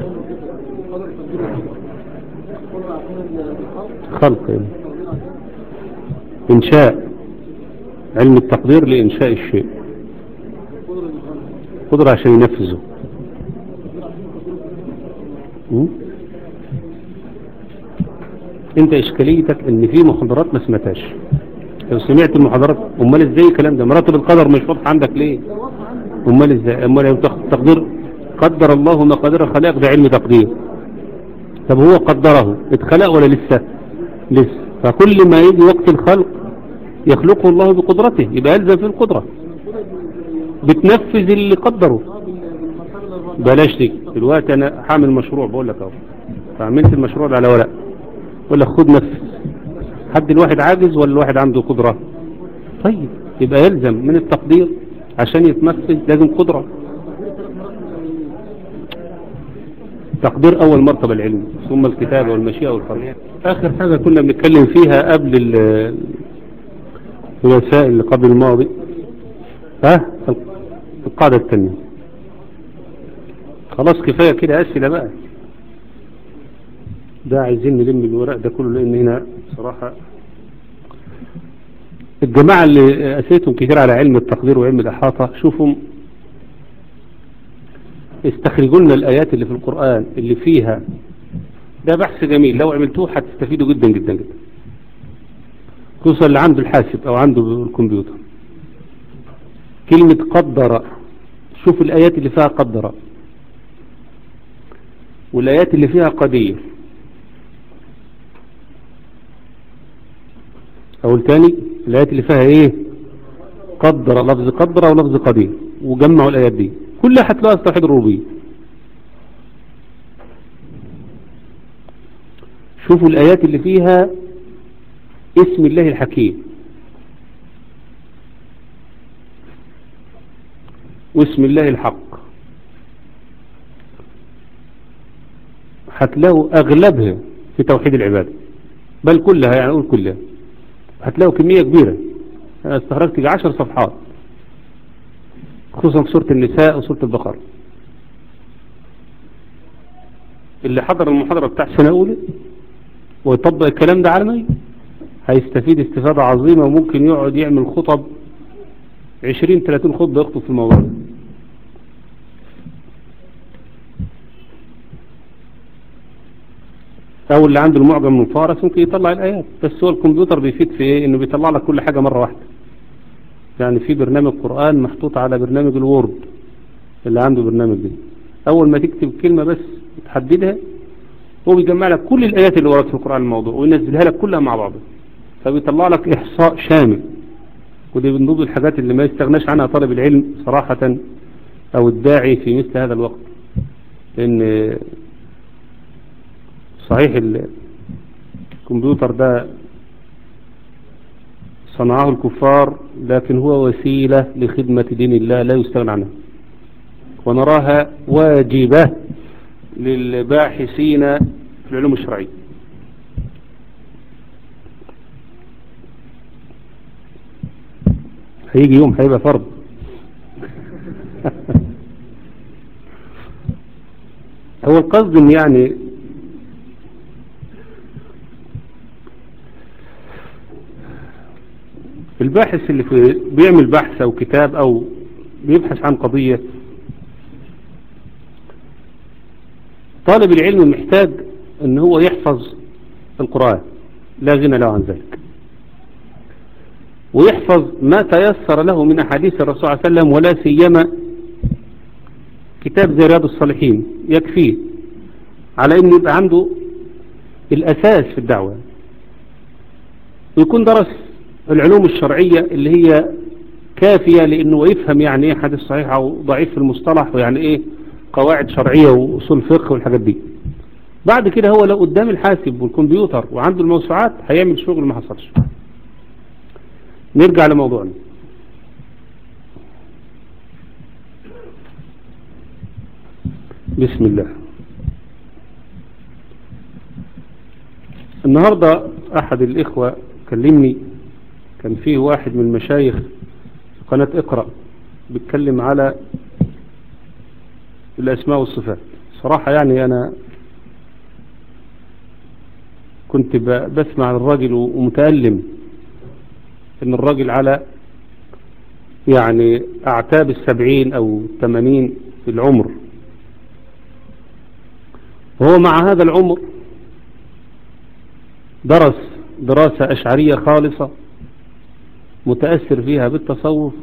خلق يعني. إنشاء علم التقدير لإنشاء الشيء قدرة عشان ينفذه م? انت اشكاليتك ان في محاضرات ما سمعتهاش لو سمعت المحاضرات امال ازاي الكلام ده مراتب القدر مش واضحه عندك ليه امال ازاي امال لو تاخد تقدير قدر الله مقادير الخلائق ده علم تقدير طب هو قدره اتخلق ولا لسه لسه فكل ما يجي وقت الخلق يخلقه الله بقدرته يبقى يلزم في القدرة بتنفذ اللي قدره بلاش دي دلوقتي انا حامل مشروع بقول لك اهو فعملت المشروع ده على ورق بقول لك خد نفذ حد الواحد عاجز ولا الواحد عنده قدرة طيب يبقى يلزم من التقدير عشان يتنفذ لازم قدرة تقدير أول مرتبة العلم ثم الكتابة والمشيئة والخلق آخر حاجة كنا بنتكلم فيها قبل ال- الوسائل اللي قبل الماضي ها القاعدة الثانية خلاص كفاية كده أسئلة بقى ده عايزين نلم الورق ده كله لأن هنا صراحة الجماعة اللي أسيتهم كتير على علم التقدير وعلم الإحاطة شوفوا استخرجوا لنا الآيات اللي في القرآن اللي فيها ده بحث جميل لو عملتوه هتستفيدوا جدا جدا جدا خصوصا اللي عنده الحاسب أو عنده الكمبيوتر كلمة قدر شوف الآيات اللي فيها قدر والآيات اللي فيها قدير أقول تاني الآيات اللي فيها إيه قدر لفظ قدر ولفظ قدير وجمعوا الآيات دي كلها هتلاقيها في توحيد الربوبية شوفوا الآيات اللي فيها اسم الله الحكيم واسم الله الحق هتلاقوا أغلبها في توحيد العبادة بل كلها يعني أقول كلها هتلاقوا كمية كبيرة أنا استخرجت يجي عشر صفحات خصوصا في سورة النساء وسورة البقرة اللي حضر المحاضرة بتاع سنة أولى ويطبق الكلام ده عالمي هيستفيد استفادة عظيمة وممكن يقعد يعمل خطب 20 30 خطبة يخطب في الموضوع ده أو اللي عنده المعجم من فارس ممكن يطلع الآيات بس هو الكمبيوتر بيفيد في إيه إنه بيطلع لك كل حاجة مرة واحدة يعني في برنامج قرآن محطوط على برنامج الوورد اللي عنده برنامج دي أول ما تكتب كلمة بس تحددها هو بيجمع لك كل الآيات اللي وردت في القرآن الموضوع وينزلها لك كلها مع بعضها فبيطلع لك إحصاء شامل ودي من ضمن الحاجات اللي ما يستغناش عنها طالب العلم صراحة أو الداعي في مثل هذا الوقت لأن صحيح الكمبيوتر ده صنعه الكفار لكن هو وسيلة لخدمة دين الله لا يستغنى عنها ونراها واجبة للباحثين في العلوم الشرعية هيجي يوم هيبقى فرض هو القصد ان يعني الباحث اللي في بيعمل بحث او كتاب او بيبحث عن قضية طالب العلم محتاج ان هو يحفظ القرآن لا غنى له عن ذلك ويحفظ ما تيسر له من أحاديث الرسول صلى الله عليه وسلم ولا سيما كتاب زي رياض الصالحين يكفيه على انه يبقى عنده الأساس في الدعوة ويكون درس العلوم الشرعية اللي هي كافية لأنه يفهم يعني ايه حديث صحيح أو ضعيف في المصطلح ويعني ايه قواعد شرعية وأصول فقه والحاجات دي بعد كده هو لو قدام الحاسب والكمبيوتر وعنده الموسوعات هيعمل شغل ما حصلش نرجع لموضوعنا بسم الله النهاردة أحد الإخوة كلمني كان فيه واحد من المشايخ في قناة اقرأ بيتكلم على الأسماء والصفات صراحة يعني أنا كنت بسمع الراجل ومتألم ان الراجل على يعني اعتاب السبعين او الثمانين في العمر وهو مع هذا العمر درس دراسة أشعرية خالصة متأثر فيها بالتصوف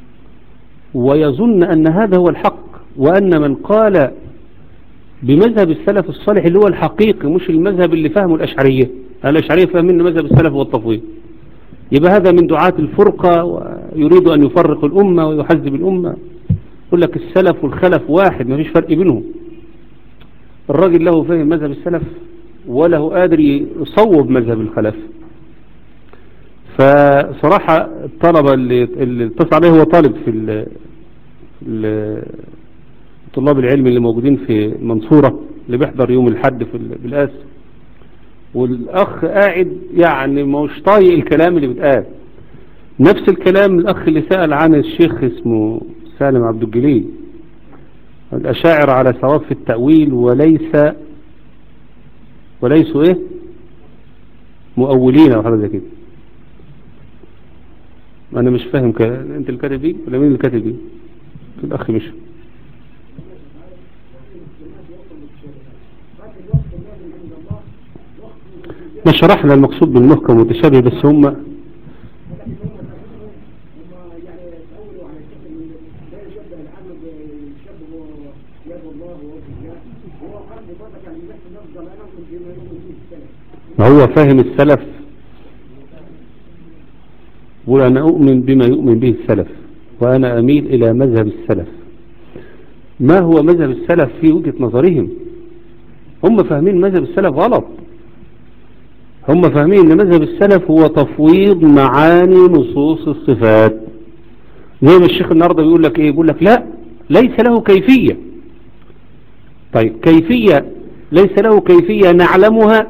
ويظن أن هذا هو الحق وأن من قال بمذهب السلف الصالح اللي هو الحقيقي مش المذهب اللي فهمه الأشعرية الأشعرية فاهمين مذهب السلف والتفويض يبقى هذا من دعاة الفرقة ويريد أن يفرق الأمة ويحذب الأمة يقول لك السلف والخلف واحد ما فيش فرق بينهم الراجل له فهم مذهب السلف وله قادر يصوب مذهب الخلف فصراحة الطلبة اللي, اللي اتصل عليه هو طالب في طلاب العلم اللي موجودين في المنصورة اللي بيحضر يوم الحد في بالآس والأخ قاعد يعني مش طايق الكلام اللي بيتقال نفس الكلام الأخ اللي سأل عن الشيخ اسمه سالم عبد الجليل الأشاعر على صواب في التأويل وليس وليسوا ايه مؤولين او حاجه زي كده انا مش فاهم ك... انت اللي كاتب ايه ولا مين اللي كاتب ايه الاخ مش ما شرحنا المقصود بالمحكم والمتشابه بس هم ما هو فاهم السلف يقول أنا أؤمن بما يؤمن به السلف وأنا أميل إلى مذهب السلف ما هو مذهب السلف في وجهة نظرهم هم فاهمين مذهب السلف غلط هم فاهمين ان مذهب السلف هو تفويض معاني نصوص الصفات زي ما الشيخ النهاردة بيقول لك ايه بيقول لك لا ليس له كيفية طيب كيفية ليس له كيفية نعلمها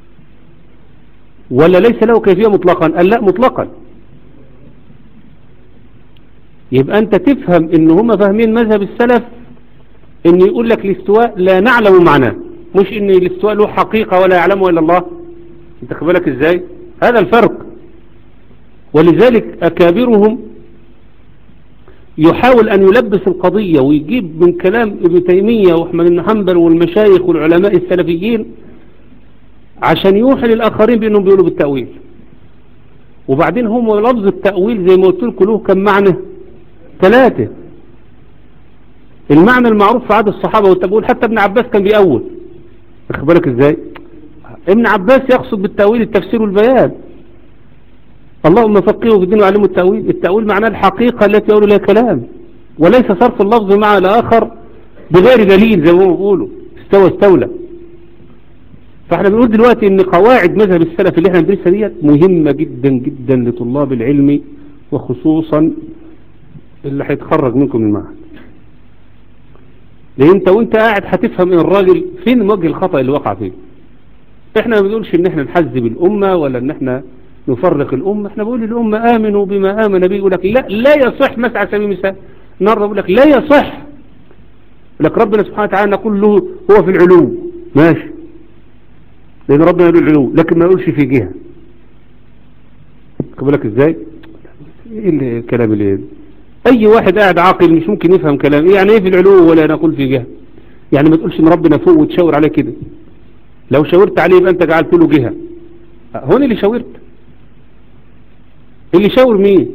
ولا ليس له كيفية مطلقا قال لا مطلقا يبقى انت تفهم ان هم فاهمين مذهب السلف ان يقول لك الاستواء لا نعلم معناه مش ان الاستواء له حقيقة ولا يعلمه الا الله انت خبالك ازاي هذا الفرق ولذلك اكابرهم يحاول ان يلبس القضية ويجيب من كلام ابن تيمية واحمد بن حنبل والمشايخ والعلماء السلفيين عشان يوحي للآخرين بأنهم بيقولوا بالتأويل وبعدين هم لفظ التأويل زي ما قلت لكم له كم معنى ثلاثة المعنى المعروف في عهد الصحابة والتأويل حتى ابن عباس كان بيأول بالك ازاي ابن عباس يقصد بالتأويل التفسير والبيان اللهم فقهه في الدين وعلمه التأويل التأويل معناه الحقيقة التي يقول لها كلام وليس صرف اللفظ مع الآخر بغير دليل زي ما بيقولوا استوى استولى فاحنا بنقول دلوقتي ان قواعد مذهب السلف اللي احنا ندرسها ديت مهمة جدا جدا لطلاب العلم وخصوصا اللي هيتخرج منكم من المعهد لان انت وانت قاعد هتفهم ان الراجل فين وجه الخطأ اللي وقع فيه احنا ما بنقولش ان احنا نحذب الامة ولا ان احنا نفرق الامة احنا بنقول للامة امنوا بما امن به يقول لك لا لا يصح مثل على سبيل المثال النهارده بيقول لك لا يصح يقول لك ربنا سبحانه وتعالى نقول له هو في العلو ماشي لأن ربنا يقول العلو لكن ما يقولش في جهة لك ازاي ايه الكلام اللي اي واحد قاعد عاقل مش ممكن يفهم كلام يعني ايه في العلو ولا نقول في جهة يعني ما تقولش ان ربنا فوق وتشاور عليه كده لو شاورت عليه يبقى انت جعلت له جهة هون اللي شاورت اللي شاور مين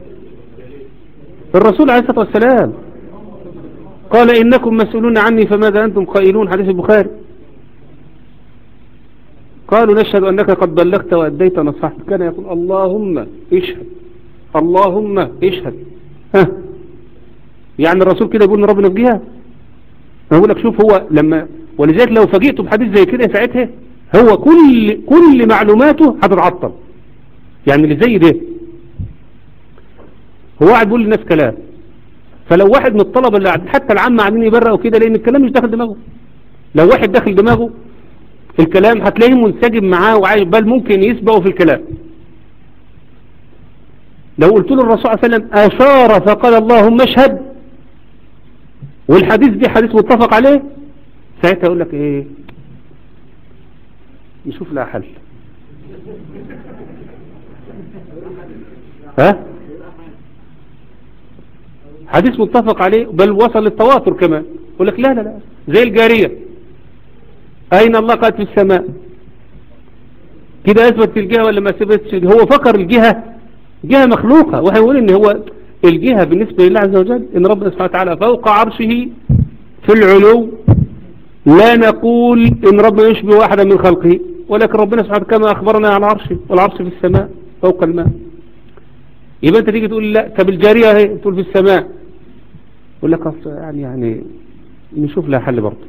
الرسول عليه الصلاة والسلام قال إنكم مسؤولون عني فماذا أنتم قائلون حديث البخاري قالوا نشهد أنك قد بلغت وأديت نصحت كان يقول اللهم اشهد اللهم اشهد ها يعني الرسول كده يقول ربنا في جهة أنا أقول لك شوف هو لما ولذلك لو فاجئته بحديث زي كده ساعتها هو كل كل معلوماته هتتعطل يعني اللي زي ده هو قاعد بيقول للناس كلام فلو واحد من الطلبة اللي حتى العامة قاعدين يبرقوا كده لأن الكلام مش داخل دماغه لو واحد داخل دماغه في الكلام هتلاقيه منسجم معاه وعايش بل ممكن يسبقه في الكلام لو قلت له الرسول صلى الله عليه وسلم أشار فقال اللهم اشهد والحديث دي حديث متفق عليه ساعتها اقول لك ايه نشوف لها حل ها حديث متفق عليه بل وصل للتواتر كمان يقول لك لا لا لا زي الجارية أين الله قالت في السماء كده أثبت الجهة ولا ما أثبتش هو فكر الجهة جهة مخلوقة وهيقول إن هو الجهة بالنسبة لله عز وجل إن ربنا سبحانه وتعالى فوق عرشه في العلو لا نقول إن ربنا يشبه واحدا من خلقه ولكن ربنا سبحانه كما أخبرنا عن عرشه والعرش في السماء فوق الماء يبقى أنت تيجي تقول لا طب الجارية اهي تقول في السماء يقول لك يعني يعني نشوف لها حل برضه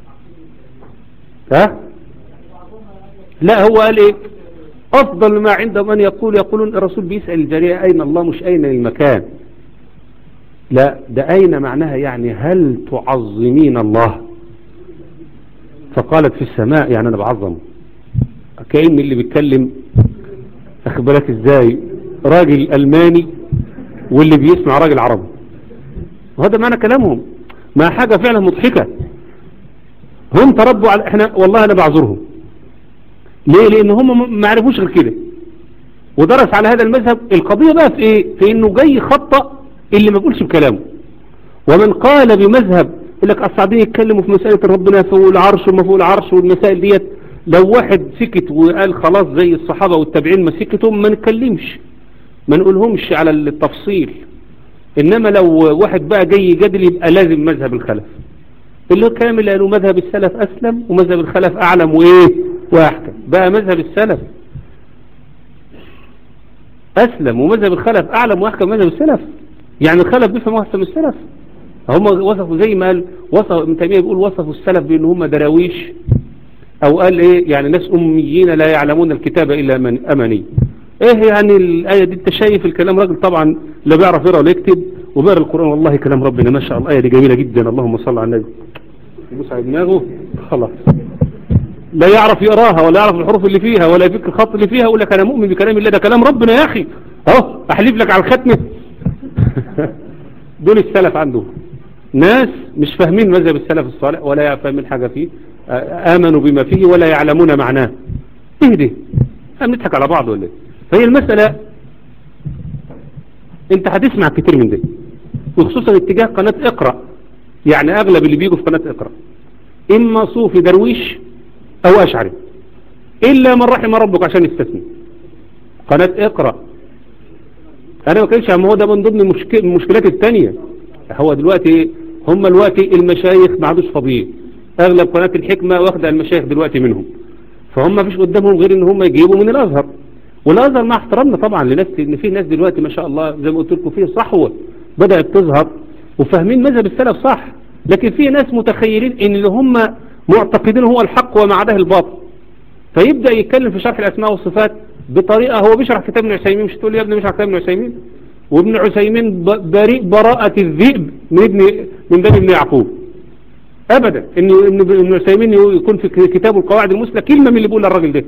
ها لا هو قال ايه افضل ما عندهم ان يقول يقولون الرسول بيسأل الجارية اين الله مش اين المكان لا ده اين معناها يعني هل تعظمين الله فقالت في السماء يعني انا بعظم كأن اللي بيتكلم اخبرك ازاي راجل الماني واللي بيسمع راجل عربي وهذا معنى كلامهم ما حاجة فعلا مضحكة هم تربوا على احنا والله انا بعذرهم ليه لان هم ما عرفوش غير كده ودرس على هذا المذهب القضية بقى في ايه في انه جاي خطأ اللي ما بيقولش بكلامه ومن قال بمذهب يقول لك الصعبين يتكلموا في مسألة ربنا فوق العرش وما فوق العرش والمسائل ديت لو واحد سكت وقال خلاص زي الصحابة والتابعين ما سكتوا ما نتكلمش ما نقولهمش على التفصيل انما لو واحد بقى جاي يجادل يبقى لازم مذهب الخلف اللي هو الكلام اللي قالوا مذهب السلف اسلم ومذهب الخلف اعلم وايه واحكم بقى مذهب السلف اسلم ومذهب الخلف اعلم واحكم مذهب السلف يعني الخلف بيفهم احسن من السلف هم وصفوا زي ما قال وصف ابن تيميه بيقول وصفوا السلف بان هم دراويش او قال ايه يعني ناس اميين لا يعلمون الكتاب الا من امني ايه يعني الايه دي انت شايف الكلام راجل طبعا لا بيعرف يقرا ولا يكتب وبيقرا القران والله كلام ربنا ما شاء الله الايه دي جميله جدا اللهم صل على النبي يبص على دماغه خلاص لا يعرف يقراها ولا يعرف الحروف اللي فيها ولا يفك الخط اللي فيها يقول لك انا مؤمن بكلام الله ده كلام ربنا يا اخي اهو احلف لك على الختمه دول السلف عندهم ناس مش فاهمين مذهب السلف الصالح ولا فاهمين حاجه فيه امنوا بما فيه ولا يعلمون معناه اهدي نضحك على بعض ولا ايه فهي المسألة انت هتسمع كتير من ده وخصوصا اتجاه قناة اقرأ يعني اغلب اللي بيجوا في قناة اقرأ اما صوفي درويش او اشعري الا من رحم ربك عشان يستثني قناة اقرأ انا ما كانش عم هو ده من ضمن المشكلات التانية هو دلوقتي هم دلوقتي المشايخ ما عادوش فاضيين اغلب قناة الحكمة واخدة المشايخ دلوقتي منهم فهم ما فيش قدامهم غير ان هم يجيبوا من الازهر والازهر مع احترامنا طبعا لناس ان في ناس دلوقتي ما شاء الله زي ما قلت لكم فيه صحوه بدات تظهر وفاهمين مذهب السلف صح لكن في ناس متخيلين ان اللي هم معتقدين هو الحق وما عداه الباطل فيبدا يتكلم في شرح الاسماء والصفات بطريقه هو بيشرح كتاب ابن عثيمين مش تقول يا ابني بيشرح كتاب ابن عثيمين وابن عثيمين بريء براءه الذئب من ابن من بني ابن يعقوب ابدا ان ابن عثيمين يكون في كتابه القواعد المسلى كلمه من اللي بيقولها الراجل ده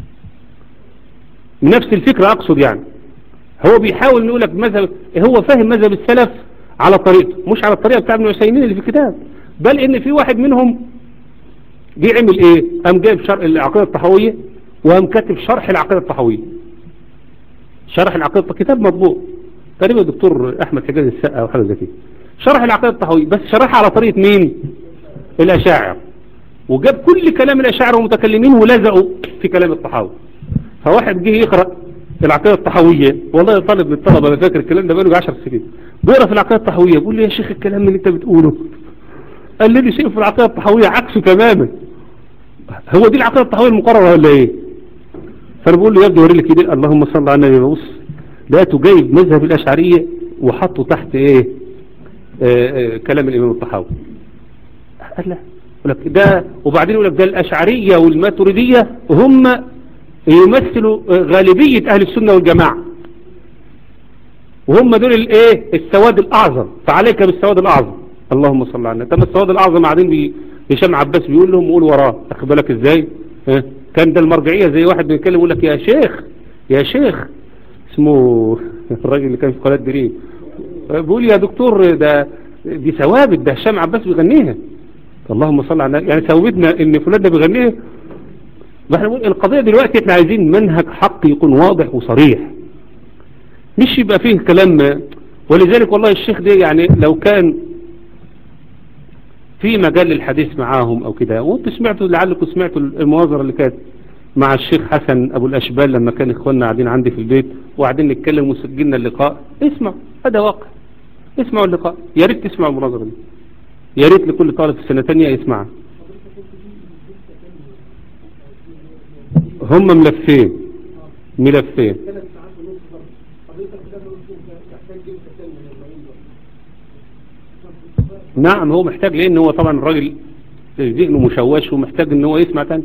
نفس الفكرة أقصد يعني هو بيحاول نقول لك مذهب هو فاهم مذهب السلف على طريقته مش على الطريقة بتاع ابن عثيمين اللي في الكتاب بل ان في واحد منهم جه عمل ايه قام جايب شرح العقيدة الطحوية وقام كاتب شرح العقيدة الطحوية شرح العقيدة كتاب مطبوع تقريبا الدكتور احمد حجاز السقا او حاجه زي كده شرح العقيدة الطحوية بس شرحها على طريقة مين الاشاعر وجاب كل كلام الاشاعر والمتكلمين ولزقوا في كلام الطحاوي فواحد جه يقرأ العقيدة الطحوية والله طالب من الطلبة انا فاكر الكلام ده بقاله 10 سنين بيقرأ في العقيدة الطحوية بيقول لي يا شيخ الكلام اللي انت بتقوله قال لي شيء في العقيدة الطحوية عكسه تماما هو دي العقيدة الطحوية المقررة ولا ايه فانا بقول له يا ابني وري لي كده اللهم صل على النبي بص لقيته جايب مذهب الاشعرية وحطه تحت ايه آآ آآ كلام الامام الطحاوي قال لا يقول لك ده وبعدين يقول لك ده الاشعرية والماتريدية هم يمثلوا غالبية اهل السنة والجماعة وهم دول الايه السواد الاعظم فعليك بالسواد الاعظم اللهم صل على النبي طب السواد الاعظم قاعدين هشام عباس بيقول لهم قول وراه اخد بالك ازاي اه؟ كان ده المرجعية زي واحد بيتكلم يقول لك يا شيخ يا شيخ اسمه الراجل اللي كان في قناة دريم بيقول يا دكتور ده دي ثوابت ده هشام عباس بيغنيها اللهم صل على يعني سودنا ان فلان ده بيغنيه ما احنا بنقول القضية دلوقتي احنا عايزين منهج حق يكون واضح وصريح مش يبقى فيه كلام ولذلك والله الشيخ ده يعني لو كان في مجال للحديث معاهم او كده وانتوا سمعتوا لعلكم سمعتوا المناظرة اللي كانت مع الشيخ حسن ابو الاشبال لما كان اخواننا قاعدين عندي في البيت وقاعدين نتكلم وسجلنا اللقاء اسمع هذا واقع اسمعوا اللقاء يا ريت تسمعوا المناظرة دي يا ريت لكل طالب في سنة تانية يسمعها هم ملفين ملفين نعم هو محتاج لان هو طبعا الراجل ذهنه مشوش ومحتاج ان هو يسمع تاني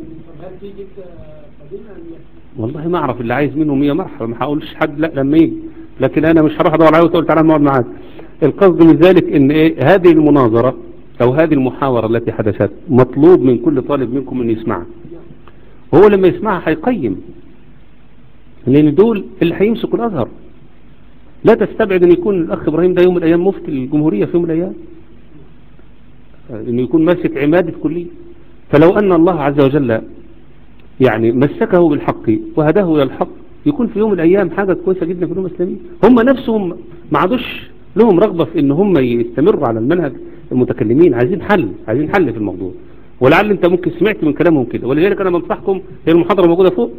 والله ما اعرف اللي عايز منه 100 مرحله ما هقولش حد لا لما يجي لكن انا مش هروح ادور عليه وتقول تعالى نقعد معاك القصد من ذلك ان ايه هذه المناظره او هذه المحاورة التي حدثت مطلوب من كل طالب منكم ان يسمعها هو لما يسمعها هيقيم لان دول اللي هيمسكوا الازهر لا تستبعد ان يكون الاخ ابراهيم ده يوم من الايام مفتي الجمهورية في يوم من الايام انه يكون ماسك عماد في كلية فلو ان الله عز وجل يعني مسكه بالحق وهداه الى الحق يكون في يوم من الايام حاجة كويسة جدا في الامه الاسلاميه هم نفسهم ما عادوش لهم رغبة في ان هم يستمروا على المنهج المتكلمين عايزين حل عايزين حل في الموضوع ولعل انت ممكن سمعت من كلامهم كده ولذلك انا بنصحكم هي المحاضرة موجودة فوق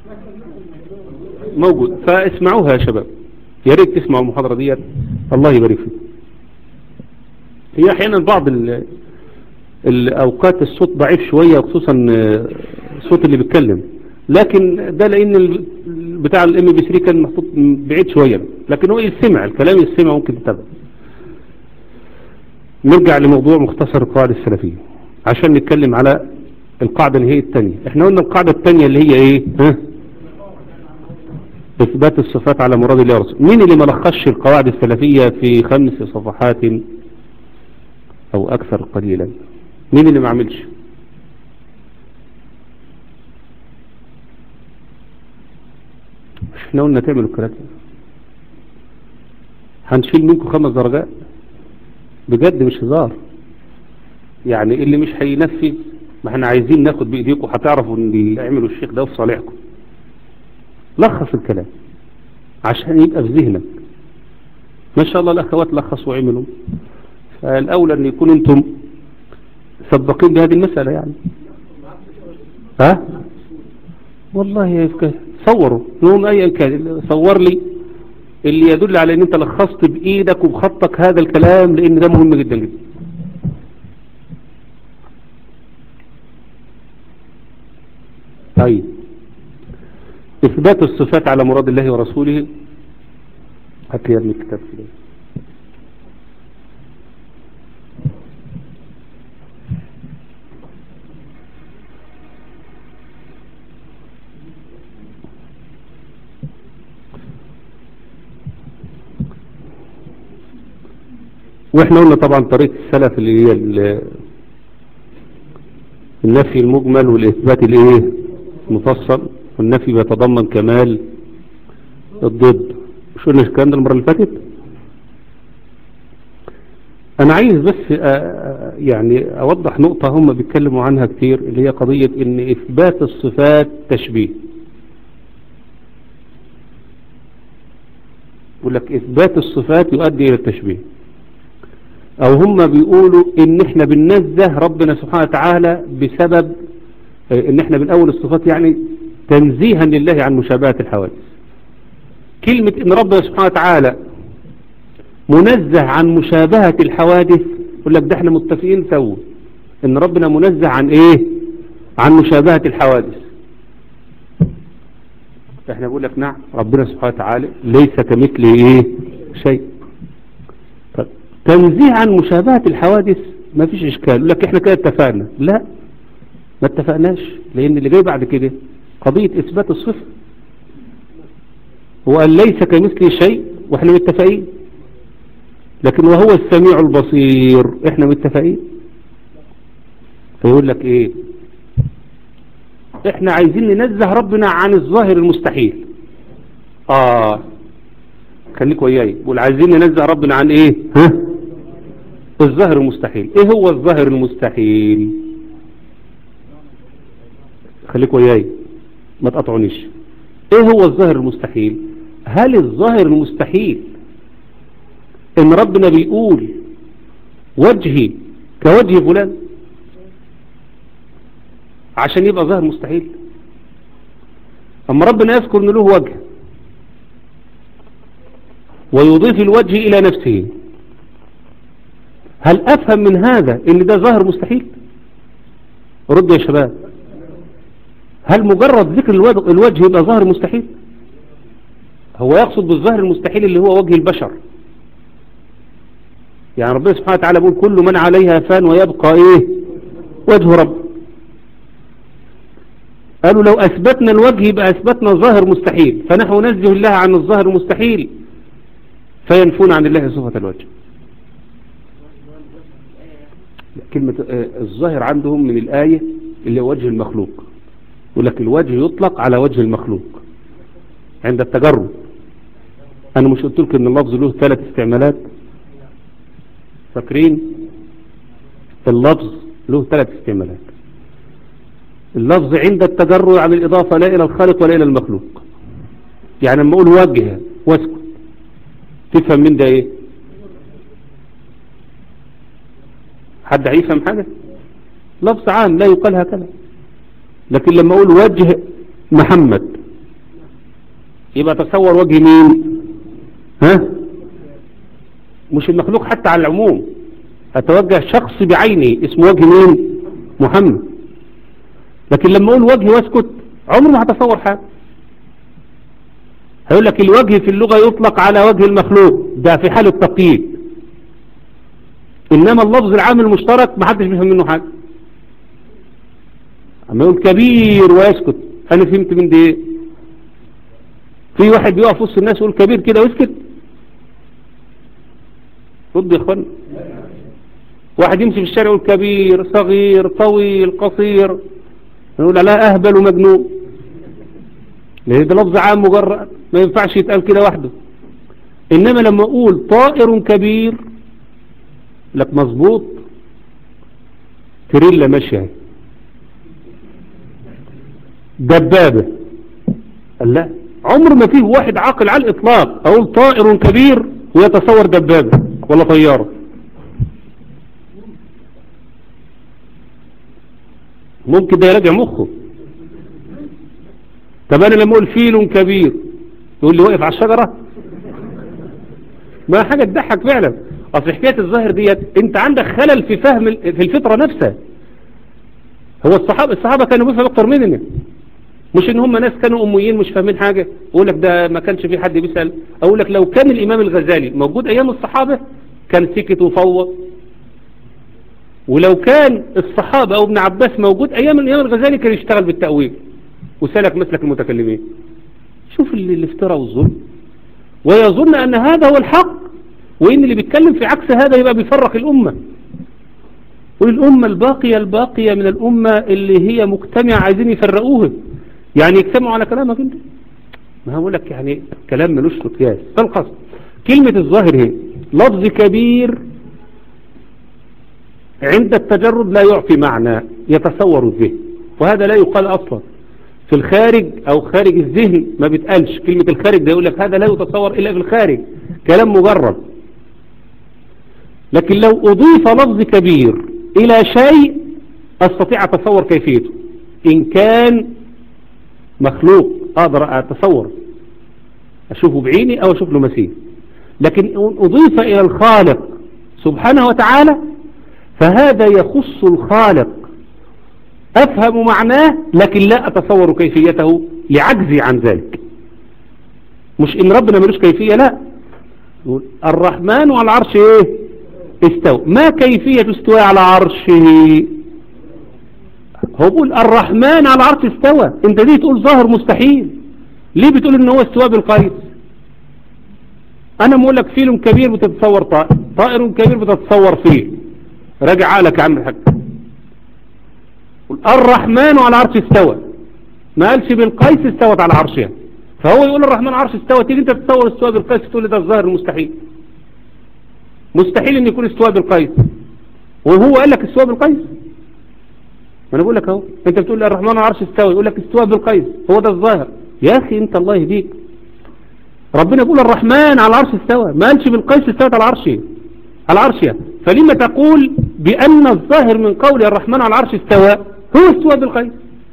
موجود فاسمعوها يا شباب يا ريت تسمعوا المحاضرة ديت الله يبارك فيكم هي احيانا بعض ال الاوقات الصوت ضعيف شوية خصوصا الصوت اللي بيتكلم لكن ده لان بتاع الام بي 3 كان محطوط بعيد شوية لكن هو يسمع الكلام يسمع ممكن تتابع نرجع لموضوع مختصر القواعد السلفية عشان نتكلم على القاعدة اللي هي الثانية احنا قلنا القاعدة الثانية اللي هي ايه ها؟ اثبات الصفات على مراد الله ورسوله مين اللي ما لخصش القواعد السلفية في خمس صفحات او اكثر قليلا مين اللي ما عملش احنا قلنا تعملوا الكلام هنشيل منكم خمس درجات بجد مش هزار يعني اللي مش هينفذ ما احنا عايزين ناخد بايديكم هتعرفوا ان اللي يعملوا الشيخ ده في صالحكم لخص الكلام عشان يبقى في ذهنك ما شاء الله الاخوات لخصوا وعملوا فالاولى ان يكون انتم سبقين بهذه المسألة يعني ها والله يفكر صوروا يوم ايا كان صور لي اللي يدل على ان انت لخصت بايدك وبخطك هذا الكلام لان ده مهم جدا جدا طيب اثبات الصفات على مراد الله ورسوله هات لي الكتاب كده واحنا قلنا طبعا طريقة السلف اللي هي النفي المجمل والاثبات الايه المفصل والنفي بيتضمن كمال الضد مش قلنا الكلام ده المرة اللي فاتت انا عايز بس يعني اوضح نقطة هم بيتكلموا عنها كتير اللي هي قضية ان اثبات الصفات تشبيه يقول لك اثبات الصفات يؤدي الى التشبيه او هم بيقولوا ان احنا بننزه ربنا سبحانه وتعالى بسبب ان احنا بنأول الصفات يعني تنزيها لله عن مشابهة الحوادث كلمة ان ربنا سبحانه وتعالى منزه عن مشابهة الحوادث يقول لك ده احنا متفقين سوا ان ربنا منزه عن ايه عن مشابهة الحوادث احنا بقول لك نعم ربنا سبحانه وتعالى ليس كمثله ايه شيء طيب تنزيه عن مشابهة الحوادث ما فيش اشكال يقول لك احنا كده اتفقنا لا ما اتفقناش لان اللي جاي بعد كده قضية اثبات الصفة هو قال ليس كمثله شيء واحنا متفقين لكن وهو السميع البصير احنا متفقين فيقول لك ايه احنا عايزين ننزه ربنا عن الظاهر المستحيل اه خليك وياي يقول عايزين ننزه ربنا عن ايه ها الظاهر المستحيل ايه هو الظاهر المستحيل خليك وياي ما تقطعونيش ايه هو الظاهر المستحيل هل الظاهر المستحيل ان ربنا بيقول وجهي كوجه فلان عشان يبقى ظاهر مستحيل اما ربنا يذكر ان له وجه ويضيف الوجه الى نفسه هل افهم من هذا ان ده ظاهر مستحيل رد يا شباب هل مجرد ذكر الوجه يبقى ظاهر مستحيل هو يقصد بالظاهر المستحيل اللي هو وجه البشر يعني ربنا سبحانه وتعالى بيقول كل من عليها فان ويبقى ايه وجه رب قالوا لو اثبتنا الوجه يبقى اثبتنا ظاهر مستحيل فنحن ننزه الله عن الظاهر المستحيل فينفون عن الله صفة الوجه كلمة الظاهر عندهم من الآية اللي هو وجه المخلوق يقول لك الوجه يطلق على وجه المخلوق عند التجرد انا مش قلت لك ان اللفظ له ثلاث استعمالات فاكرين اللفظ له ثلاث استعمالات اللفظ عند التجرد عن الاضافة لا الى الخالق ولا الى المخلوق يعني لما اقول وجه واسكت تفهم من ده ايه حد هيفهم حاجة لفظ عام لا يقال هكذا لكن لما اقول وجه محمد يبقى تصور وجه مين ها مش المخلوق حتى على العموم اتوجه شخص بعينه اسمه وجه مين محمد لكن لما اقول وجه واسكت عمره ما هتصور حاجه هيقول لك الوجه في اللغة يطلق على وجه المخلوق ده في حال التقييد انما اللفظ العام المشترك ما حدش بيفهم منه حاجه اما يقول كبير ويسكت انا فهمت من دي ايه في واحد بيقف وسط الناس يقول كبير كده ويسكت رد يا اخوان واحد يمشي في الشارع يقول كبير صغير طويل قصير يقول لا اهبل ومجنون لان ده لفظ عام مجرد ما ينفعش يتقال كده وحده انما لما اقول طائر كبير لك مظبوط تريلا ماشيه دبابة قال لا عمر ما فيه واحد عاقل على الإطلاق أقول طائر كبير ويتصور دبابة ولا طيارة ممكن ده يراجع مخه طب أنا لما أقول فيل كبير يقول لي واقف على الشجرة ما حاجة تضحك فعلا أصل حكاية الظاهر ديت أنت عندك خلل في فهم في الفطرة نفسها هو الصحابة الصحابة كانوا بيفهموا أكتر مننا مش ان هم ناس كانوا اميين مش فاهمين حاجة اقول لك ده ما كانش في حد بيسأل اقول لك لو كان الامام الغزالي موجود ايام الصحابة كان سكت وفوض ولو كان الصحابة او ابن عباس موجود ايام الامام الغزالي كان يشتغل بالتأويل وسلك مسلك المتكلمين شوف اللي الافتراء والظلم ويظن ان هذا هو الحق وان اللي بيتكلم في عكس هذا يبقى بيفرق الامة والأمة الباقية الباقية من الأمة اللي هي مجتمعة عايزين يفرقوها يعني يجتمعوا على كلامك انت ما هقول لك يعني كلام ملوش قياس فالقصد كلمة الظاهر هي لفظ كبير عند التجرد لا يعطي معنى يتصور الذهن وهذا لا يقال أصلا في الخارج أو خارج الذهن ما بتقالش كلمة الخارج ده يقول لك هذا لا يتصور إلا في الخارج كلام مجرد لكن لو أضيف لفظ كبير إلى شيء أستطيع أتصور كيفيته إن كان مخلوق أقدر أتصور أشوفه بعيني أو أشوف له مثيل لكن أضيف إلى الخالق سبحانه وتعالى فهذا يخص الخالق أفهم معناه لكن لا أتصور كيفيته لعجزي عن ذلك مش إن ربنا ملوش كيفية لا الرحمن على العرش إيه استوى ما كيفية استواء على عرشه هو بيقول الرحمن على العرش استوى انت دي تقول ظاهر مستحيل ليه بتقول ان هو استواء بالقيس انا بقول لك فيل كبير بتتصور طائر طائر كبير بتتصور فيه راجع عقلك يا عم الحاج الرحمن على العرش استوى ما قالش بالقيس استوت على عرشها فهو يقول الرحمن على العرش استوى تيجي انت تتصور استواء بالقيس تقول لي ده الظاهر المستحيل مستحيل ان يكون استواء بالقيس وهو قال لك استواء بالقيس ما انا بقول لك اهو انت بتقول لي الرحمن على العرش استوى يقول لك استواء بالقيس هو ده الظاهر يا اخي انت الله يهديك ربنا يقول الرحمن على العرش استوى ما قالش بالقيس استوت على العرش على العرش فلما تقول بأن الظاهر من قول الرحمن على العرش استوى هو استوى بالقيس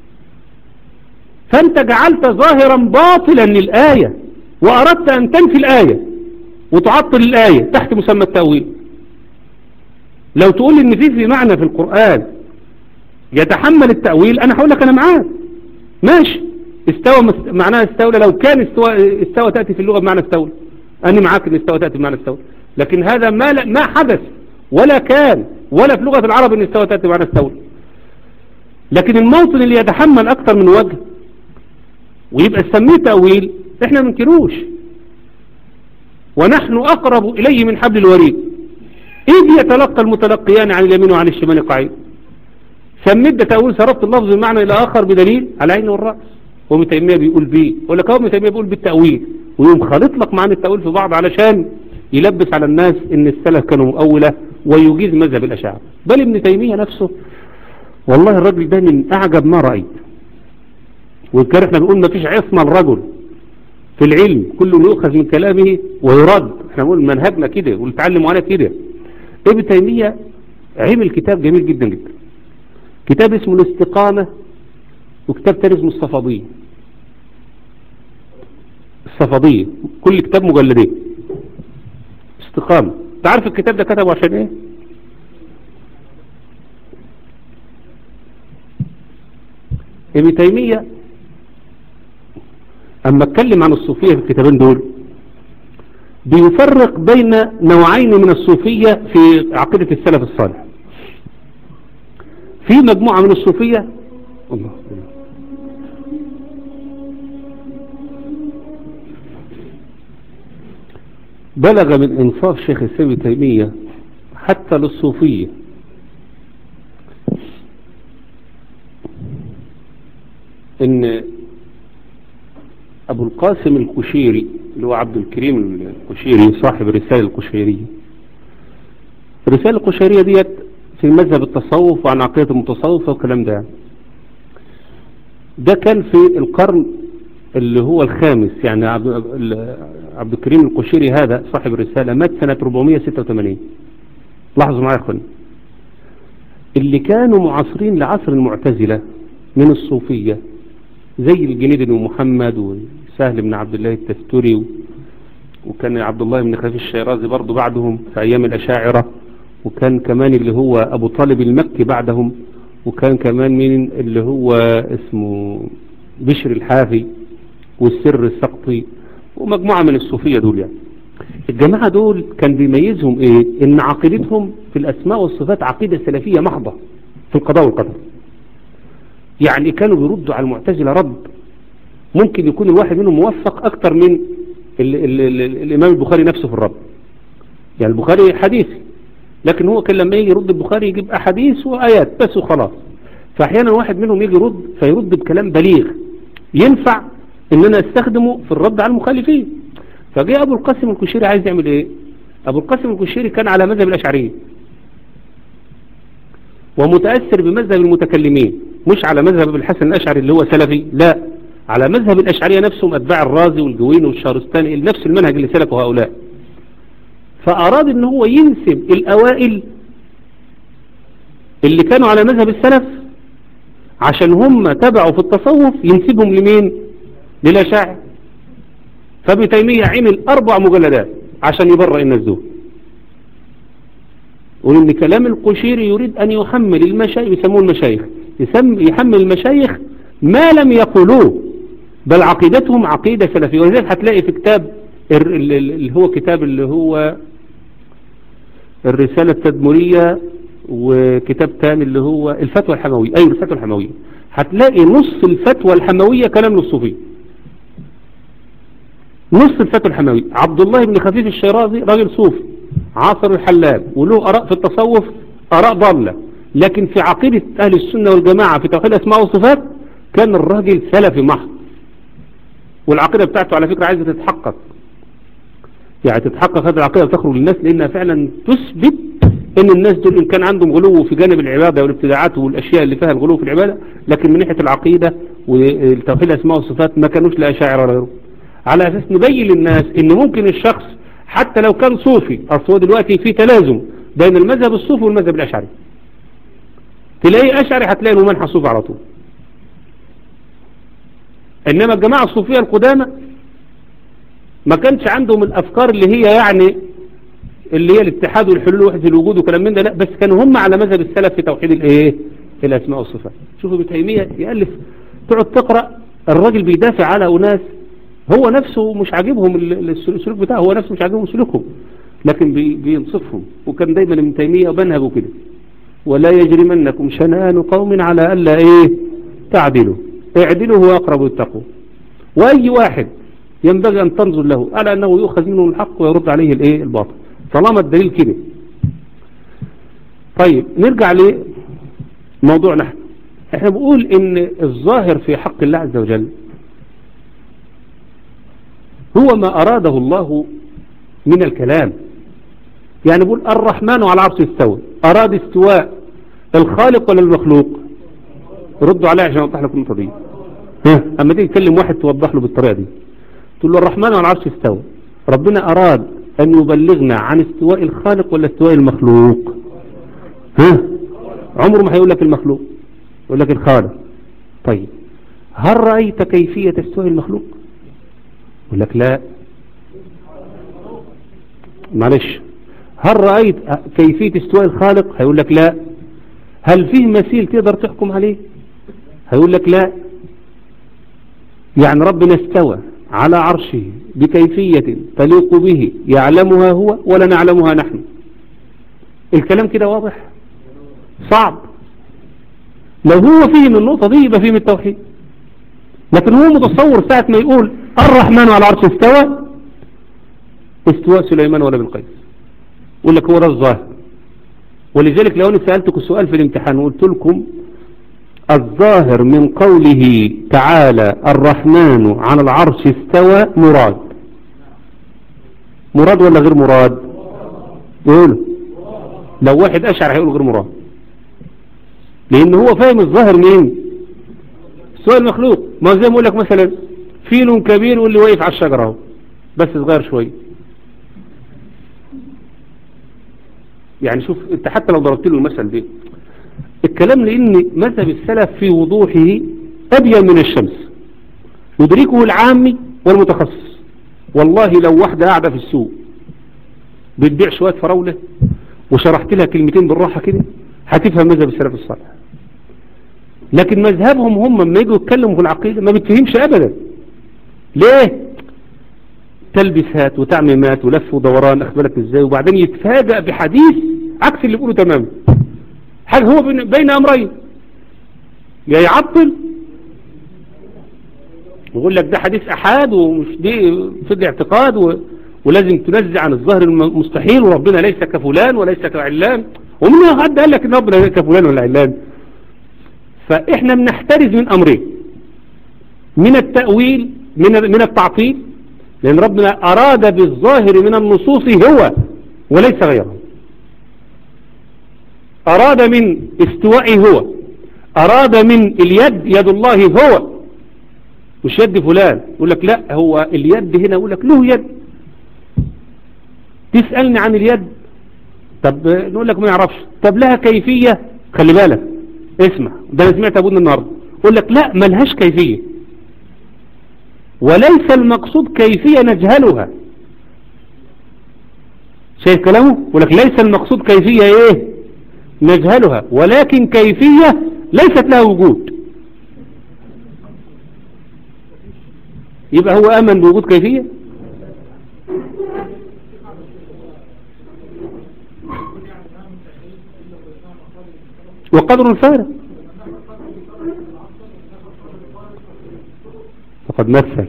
فأنت جعلت ظاهرا باطلا للآية وأردت أن تنفي الآية وتعطل الآية تحت مسمى التأويل لو تقول إن في في معنى في القرآن يتحمل التأويل أنا هقول لك أنا معاك ماشي استوى مست... معناها استولى لو كان استوى استوى تأتي في اللغة بمعنى استولى أنا معاك إن استوى تأتي بمعنى استولى لكن هذا ما ل... ما حدث ولا كان ولا في لغة العرب إن استوى تأتي بمعنى استولى لكن الموطن اللي يتحمل أكثر من وجه ويبقى سميه تأويل احنا منكروش ونحن أقرب إليه من حبل الوريد إذ يتلقى المتلقيان عن اليمين وعن الشمال قعيد سميت ده تأويل صرفت اللفظ بمعنى إلى آخر بدليل على عين والرأس وابن تيمية بيقول بيه يقول لك هو ابن تيمية بيقول بالتأويل ويوم خالط لك معاني التأويل في بعض علشان يلبس على الناس ان السلف كانوا مؤولة ويجيز مذهب الأشاعرة بل ابن تيمية نفسه والله الرجل ده من أعجب ما رأيت وكان احنا بنقول ما فيش عصمة الرجل في العلم كله يؤخذ من كلامه ويرد احنا بنقول منهجنا كده ونتعلم على كده ابن تيمية عمل كتاب جميل جدا جدا كتاب اسمه الاستقامة وكتاب تاني اسمه الصفادية الصفادية كل كتاب مجلدين استقامة تعرف الكتاب ده كتبه عشان ايه ابن تيمية اما اتكلم عن الصوفية في الكتابين دول بيفرق بين نوعين من الصوفية في عقيدة السلف الصالح في مجموعة من الصوفية الله بلغ من انصاف شيخ السلام تيمية حتى للصوفية ان ابو القاسم الكشيري اللي هو عبد الكريم الكشيري صاحب الرسالة الكشيرية الرسالة الكشيرية ديت في مذهب التصوف وعن عقيدة المتصوفة والكلام ده ده كان في القرن اللي هو الخامس يعني عبد, عبد الكريم القشيري هذا صاحب الرسالة مات سنة 486 لاحظوا معايا يا اخواني اللي كانوا معاصرين لعصر المعتزلة من الصوفية زي الجنيد بن محمد وسهل بن عبد الله التستوري وكان عبد الله بن خفيف الشيرازي برضه بعدهم في أيام الأشاعرة وكان كمان اللي هو أبو طالب المكي بعدهم وكان كمان من اللي هو اسمه بشر الحافي والسر السقطي ومجموعة من الصوفية دول يعني الجماعة دول كان بيميزهم ايه ان عقيدتهم في الاسماء والصفات عقيدة سلفية محضة في القضاء والقدر يعني كانوا بيردوا على المعتزلة رد ممكن يكون الواحد منهم موفق اكتر من ال ال ال الامام البخاري نفسه في الرد يعني البخاري حديثي لكن هو كان لما يجي يرد البخاري يجيب احاديث وايات بس وخلاص فاحيانا واحد منهم يجي يرد فيرد بكلام بليغ ينفع ان انا استخدمه في الرد على المخالفين فجاء ابو القاسم الكشيري عايز يعمل ايه ابو القاسم الكشيري كان على مذهب الاشعرية ومتأثر بمذهب المتكلمين مش على مذهب الحسن الاشعري اللي هو سلفي لا على مذهب الاشعرية نفسهم اتباع الرازي والجويني والشارستاني نفس المنهج اللي سلكه هؤلاء فاراد ان هو ينسب الاوائل اللي كانوا على مذهب السلف عشان هم تبعوا في التصوف ينسبهم لمين للأشاعر فابن تيمية عمل أربع مجلدات عشان يبرئ الناس دول وإن كلام القشيري يريد أن يحمل المشايخ يسموه المشايخ يسم يحمل المشايخ ما لم يقولوه بل عقيدتهم عقيدة سلفية ولذلك هتلاقي في كتاب اللي هو كتاب اللي هو الرسالة التدمرية وكتاب تاني اللي هو الفتوى الحموية أي الفتوى الحموية هتلاقي نص الفتوى الحموية كلام للصوفي نص الفتوى الحموية عبد الله بن خفيف الشيرازي راجل صوفي عاصر الحلاب وله أراء في التصوف أراء ضالة لكن في عقيدة أهل السنة والجماعة في توحيد الأسماء والصفات كان الراجل سلفي محض والعقيدة بتاعته على فكرة عايزة تتحقق يعني تتحقق هذه العقيدة وتخرج للناس لأنها فعلا تثبت ان الناس دول ان كان عندهم غلو في جانب العبادة والابتداعات والاشياء اللي فيها الغلو في العبادة لكن من ناحية العقيدة والتوحيد الاسماء والصفات ما كانوش لا اشاعر ولا غيره على اساس نبين للناس ان ممكن الشخص حتى لو كان صوفي اصل هو دلوقتي في تلازم بين المذهب الصوفي والمذهب الاشعري تلاقي اشعري هتلاقي له منحى صوفي على طول انما الجماعة الصوفية القدامى ما كانش عندهم الافكار اللي هي يعني اللي هي الاتحاد والحلول وحدة الوجود وكلام من ده لا بس كانوا هم على مذهب السلف في توحيد الايه الاسماء والصفات شوفوا ابن تيمية يألف تقعد تقرأ الراجل بيدافع على اناس هو نفسه مش عاجبهم السلوك بتاعه هو نفسه مش عاجبهم سلوكهم لكن بي بينصفهم وكان دايما ابن تيمية بنهبه كده ولا يجرمنكم شنآن قوم على ألا ايه تعدلوا اعدلوا هو أقرب التقوى وأي واحد ينبغي أن تنظر له على أنه يؤخذ منه الحق ويرد عليه الايه الباطل طالما الدليل كده طيب نرجع لموضوعنا احنا احنا بنقول ان الظاهر في حق الله عز وجل هو ما أراده الله من الكلام يعني بقول الرحمن على العرش استوى أراد استواء الخالق ولا المخلوق ردوا عليه عشان أوضح لكم النقطة دي ها أما تيجي تكلم واحد توضح له بالطريقة دي تقول له الرحمن على العرش استوى ربنا أراد أن يبلغنا عن استواء الخالق ولا استواء المخلوق ها عمره ما هيقول لك المخلوق يقول لك الخالق طيب هل رأيت كيفية استواء المخلوق يقول لك لا معلش هل رأيت كيفية استواء الخالق هيقول لك لا هل فيه مثيل تقدر تحكم عليه هيقول لك لا يعني ربنا استوى على عرشه بكيفية تليق به يعلمها هو ولا نعلمها نحن الكلام كده واضح صعب لو هو فهم النقطة دي يبقى فهم التوحيد لكن هو متصور ساعة ما يقول الرحمن على العرش استوى استواء سليمان ولا بالقيس يقول لك هو ده الظاهر ولذلك لو أنا سألتكم سؤال في الامتحان وقلت لكم الظاهر من قوله تعالى الرحمن على العرش استوى مراد مراد ولا غير مراد يقول لو واحد أشعر هيقول غير مراد لأن هو فاهم الظاهر مين سؤال المخلوق ما زي ما اقول لك مثلا فيل كبير واللي واقف على الشجرة اهو بس صغير شوية يعني شوف انت حتى لو ضربت له المثل ده الكلام لان مذهب السلف في وضوحه ابين من الشمس يدركه العامي والمتخصص والله لو واحدة قاعدة في السوق بتبيع شوية فراولة وشرحت لها كلمتين بالراحة كده هتفهم مذهب السلف الصالح لكن مذهبهم هم لما يجوا يتكلموا في العقيدة ما بتفهمش ابدا ليه تلبسات وتعميمات ولف ودوران اخبرك ازاي وبعدين يتفاجأ بحديث عكس اللي بيقوله تماما حاجة هو بين امرين يا يعطل ويقول لك ده حديث احاد ومش دي في اعتقاد و... ولازم تنزع عن الظاهر المستحيل وربنا ليس كفلان وليس كعلان ومن حد قال لك ان ربنا ليس كفلان ولا علان فاحنا بنحترز من امرين من التأويل من من التعطيل لأن ربنا أراد بالظاهر من النصوص هو وليس غيره أراد من استوائه هو أراد من اليد يد الله هو مش يد فلان يقول لك لا هو اليد هنا يقول لك له يد تسألني عن اليد طب نقول لك ما يعرفش طب لها كيفية خلي بالك اسمع ده انا سمعت ابونا النهاردة يقول لك لا ملهاش كيفية وليس المقصود كيفية نجهلها شايف كلامه يقول لك ليس المقصود كيفية ايه نجهلها ولكن كيفية ليست لها وجود يبقى هو امن بوجود كيفية وقدر فارغ فقد مثل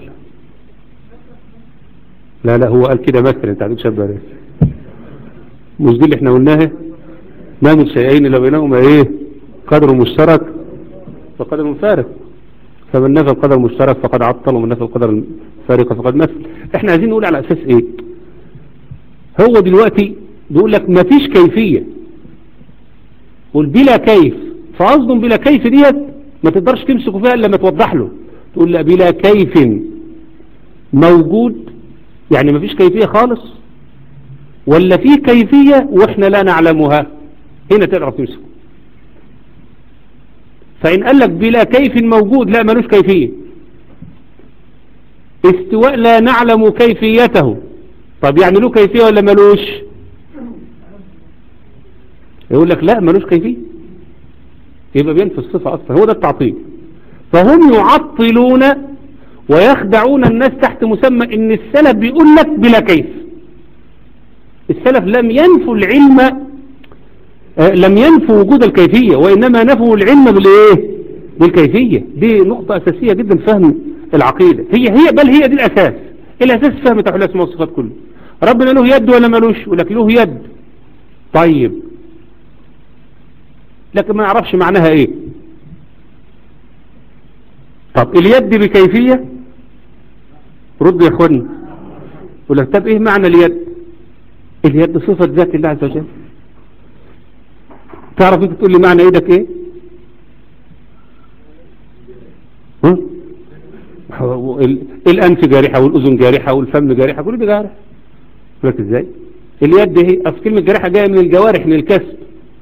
لا لا هو قال كده مثل انت عدوك شبه ليه مش دي اللي احنا قلناها ما من شيئين الا بينهما ايه قدر مشترك فقدر فارق فمن نفى القدر المشترك فقد عطل ومن نفى القدر الفارق فقد مثل احنا عايزين نقول على اساس ايه هو دلوقتي بيقول لك ما فيش كيفية قول بلا كيف فقصدهم بلا كيف ديت ما تقدرش تمسكوا فيها الا لما توضح له تقول لا بلا كيف موجود يعني ما فيش كيفية خالص ولا في كيفية واحنا لا نعلمها هنا تقدر تمسكه فإن قال لك بلا كيف موجود لا ملوش كيفية استواء لا نعلم كيفيته طب يعني له كيفية ولا ملوش يقول لك لا ملوش كيفية يبقى بينفي الصفة أصلا هو ده التعطيل فهم يعطلون ويخدعون الناس تحت مسمى ان السلف بيقول لك بلا كيف السلف لم ينفوا العلم آه لم ينفوا وجود الكيفية وإنما نفوا العلم بالإيه بالكيفية دي نقطة أساسية جدا في فهم العقيدة هي هي بل هي دي الأساس الأساس فهم توحيد الأسماء والصفات كله ربنا له يد ولا ملوش يقول لك له يد طيب لكن ما نعرفش معناها ايه طب اليد بكيفية رد يا اخواني يقول لك طب ايه معنى اليد اليد صفة ذات الله عز وجل تعرف انت تقول لي معنى ايدك ايه ها؟ الانف جارحة والاذن جارحة والفم جارحة كل ده جارح لك ازاي اليد هي اصل كلمة جارحة جاية من الجوارح من الكسب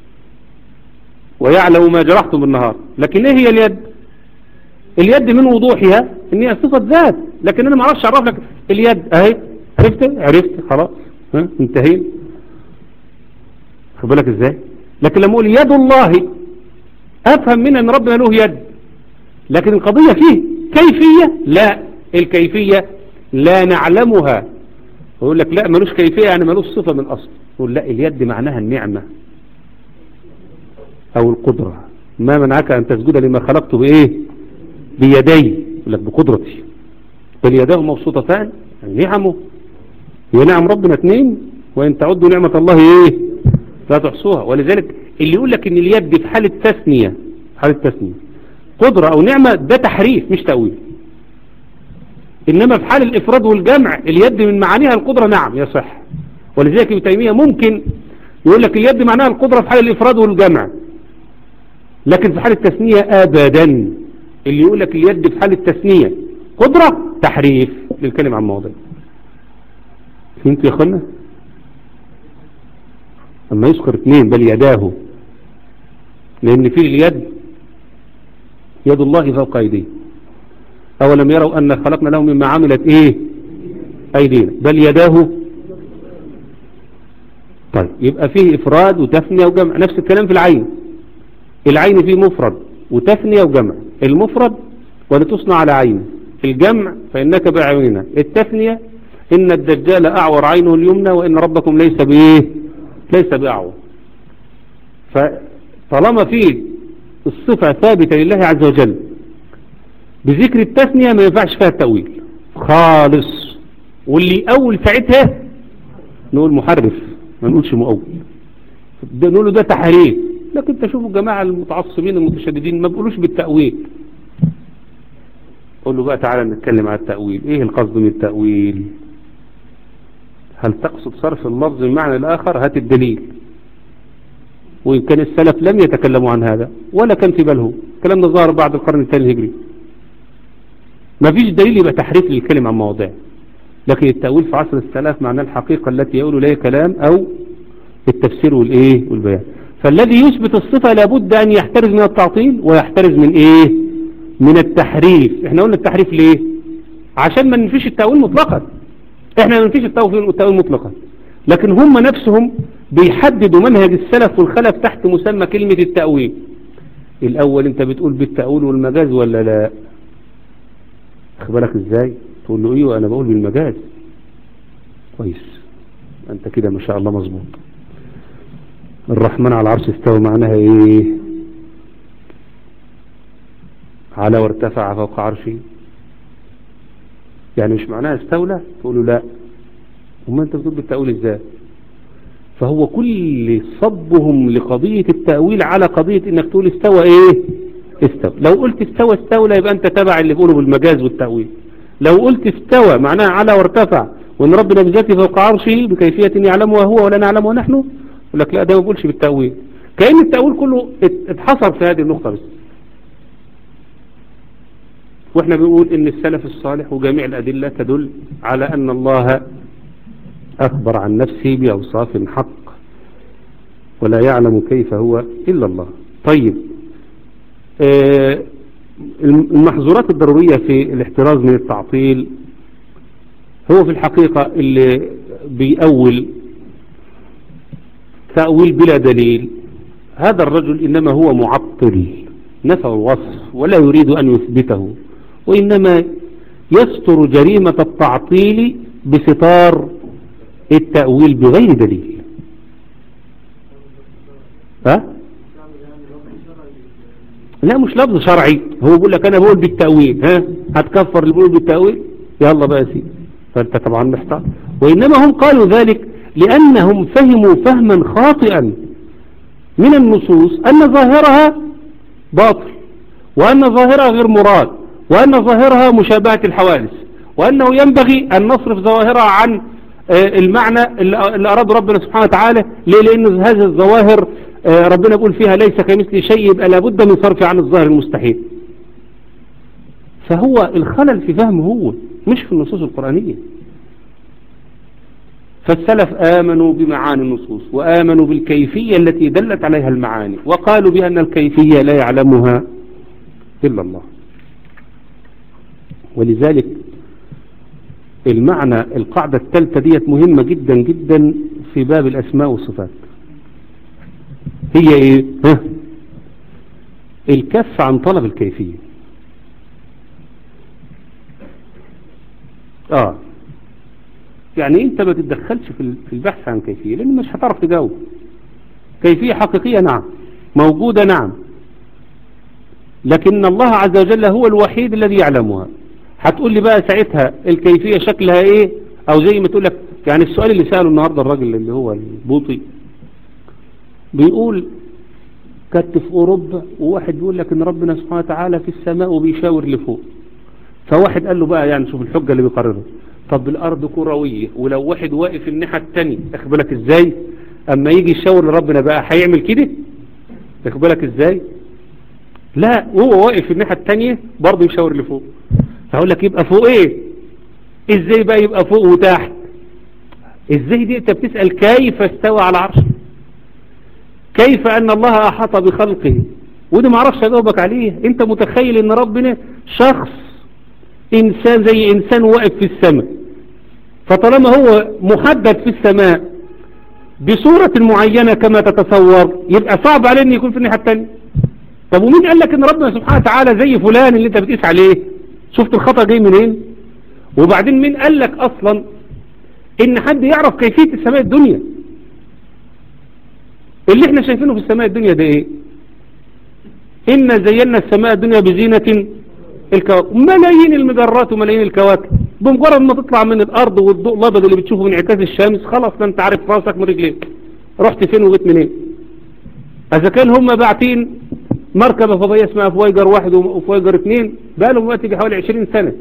ويعلم ما جرحتم بالنهار لكن ايه هي اليد اليد من وضوحها ان هي صفة ذات لكن انا ما اعرفش اعرف لك اليد اهي عرفت عرفت خلاص ها انتهينا خد بالك ازاي لكن لما اقول يد الله افهم منها ان ربنا له يد لكن القضية فيه كيفية لا الكيفية لا نعلمها يقول لك لا ملوش كيفية يعني ملوش صفة من اصل يقول لا اليد معناها النعمة او القدرة ما منعك ان تسجد لما خلقته بايه بيدي يقول لك بقدرتي بل يداه مبسوطتان يعني نعمه هي نعم ربنا اثنين وان تعدوا نعمة الله ايه لا تحصوها ولذلك اللي يقول لك ان اليد في حالة تثنية حالة تثنية قدرة او نعمة ده تحريف مش تأويل انما في حال الافراد والجمع اليد من معانيها القدرة نعم يصح ولذلك ابن تيمية ممكن يقول لك اليد معناها القدرة في حال الافراد والجمع لكن في حال التثنية ابدا اللي يقول لك اليد في حال التثنية قدرة تحريف للكلمة عن مواضيع فهمت يا اخوانا اما يذكر اثنين بل يداه لان في اليد يد الله فوق ايديه اولم يروا ان خلقنا لهم مما عملت ايه ايدينا بل يداه طيب يبقى فيه افراد وتثنية وجمع نفس الكلام في العين العين فيه مفرد وتثنية وجمع المفرد ولتصنع على عين الجمع فإنك بأعيننا التثنية إن الدجال أعور عينه اليمنى وإن ربكم ليس بإيه ليس بأعور فطالما فيه الصفة ثابتة لله عز وجل بذكر التثنية ما ينفعش فيها التأويل خالص واللي أول ساعتها نقول محرف ما نقولش مؤول ده نقوله ده تحريف لكن تشوفوا الجماعة المتعصبين المتشددين ما بيقولوش بالتأويل قول له بقى تعالى نتكلم على التأويل ايه القصد من التأويل هل تقصد صرف اللفظ من معنى الآخر هات الدليل وإن كان السلف لم يتكلموا عن هذا ولا كان في باله الكلام ده ظهر بعد القرن الثاني الهجري ما فيش دليل يبقى تحريف للكلمة عن مواضيع لكن التأويل في عصر السلف معناه الحقيقة التي يقول إليها كلام أو التفسير والإيه والبيان فالذي يثبت الصفة لابد أن يحترز من التعطيل ويحترز من إيه من التحريف احنا قلنا التحريف ليه عشان ما ننفيش التأويل مطلقا احنا ما ننفيش التأويل مطلقا لكن هم نفسهم بيحددوا منهج السلف والخلف تحت مسمى كلمة التأويل الأول انت بتقول بالتأويل والمجاز ولا لا اخبرك ازاي تقول له ايوه انا بقول بالمجاز كويس انت كده ما شاء الله مظبوط الرحمن على العرش استوى معناها ايه على وارتفع فوق عرشه يعني مش معناها استولى تقول له لا وما انت بتقول بالتأويل ازاي فهو كل صبهم لقضية التأويل على قضية انك تقول استوى ايه استوى لو قلت استوى استولى يبقى انت تبع اللي بيقولوا بالمجاز والتأويل لو قلت استوى معناها على وارتفع وان ربنا بذاته فوق عرشه بكيفية يعلمها هو ولا نعلمها نحن يقول لك لا ده ما بقولش بالتأويل كأن التأويل كله اتحصر في هذه النقطة بس واحنا بنقول ان السلف الصالح وجميع الأدلة تدل على أن الله أخبر عن نفسه بأوصاف حق ولا يعلم كيف هو إلا الله طيب آه المحظورات الضرورية في الاحتراز من التعطيل هو في الحقيقة اللي بيأول تأويل بلا دليل هذا الرجل إنما هو معطل نفى الوصف ولا يريد أن يثبته وإنما يستر جريمة التعطيل بستار التأويل بغير دليل ها؟ لا مش لفظ شرعي هو بيقول لك انا بقول بالتأويل ها هتكفر اللي بيقول بالتأويل يلا بقى سي فانت طبعا محتار وانما هم قالوا ذلك لانهم فهموا فهما خاطئا من النصوص ان ظاهرها باطل وان ظاهرها غير مراد وان ظاهرها مشابهة الحوادث وانه ينبغي ان نصرف ظواهرها عن المعنى اللي أراد ربنا سبحانه وتعالى ليه لأن هذه الظواهر ربنا يقول فيها ليس كمثل شيء يبقى لابد من صرف عن الظاهر المستحيل فهو الخلل في فهمه هو مش في النصوص القرآنية فالسلف آمنوا بمعاني النصوص وآمنوا بالكيفية التي دلت عليها المعاني وقالوا بأن الكيفية لا يعلمها إلا الله ولذلك المعنى القاعدة الثالثة ديت مهمة جدا جدا في باب الأسماء والصفات هي ايه ها؟ الكف عن طلب الكيفية اه يعني انت ما تتدخلش في البحث عن كيفية لان مش هتعرف تجاوب كيفية حقيقية نعم موجودة نعم لكن الله عز وجل هو الوحيد الذي يعلمها هتقول لي بقى ساعتها الكيفية شكلها ايه او زي ما تقول لك يعني السؤال اللي سأله النهاردة الراجل اللي هو البوطي بيقول كنت في اوروبا وواحد بيقول لك ان ربنا سبحانه وتعالى في السماء وبيشاور لفوق فواحد قال له بقى يعني شوف الحجة اللي بيقررها طب الارض كروية ولو واحد واقف الناحية التانية اخبرك ازاي اما يجي يشاور لربنا بقى هيعمل كده اخبرك ازاي لا وهو واقف في الناحية التانية برضه يشاور لفوق فأقول لك يبقى فوق ايه ازاي بقى يبقى فوق وتحت ازاي دي انت بتسأل كيف استوى على عرشه كيف ان الله احاط بخلقه ودي ما اعرفش اجاوبك عليه انت متخيل ان ربنا شخص انسان زي انسان واقف في السماء فطالما هو محدد في السماء بصورة معينة كما تتصور يبقى صعب عليه ان يكون في الناحية التانية طب ومين قال لك ان ربنا سبحانه وتعالى زي فلان اللي انت بتقيس عليه شفت الخطأ جاي منين وبعدين مين قال لك اصلا ان حد يعرف كيفية السماء الدنيا اللي احنا شايفينه في السماء الدنيا ده ايه إن زينا السماء الدنيا بزينة الكواكب ملايين المجرات وملايين الكواكب بمجرد ما تطلع من الأرض والضوء الأبيض اللي بتشوفه من انعكاس الشمس خلاص ما انت عارف راسك من رجليك رحت فين وجيت منين إذا كان هم باعتين مركبة فضائية اسمها فويجر واحد وفويجر اثنين بقى لهم وقت حوالي 20 سنة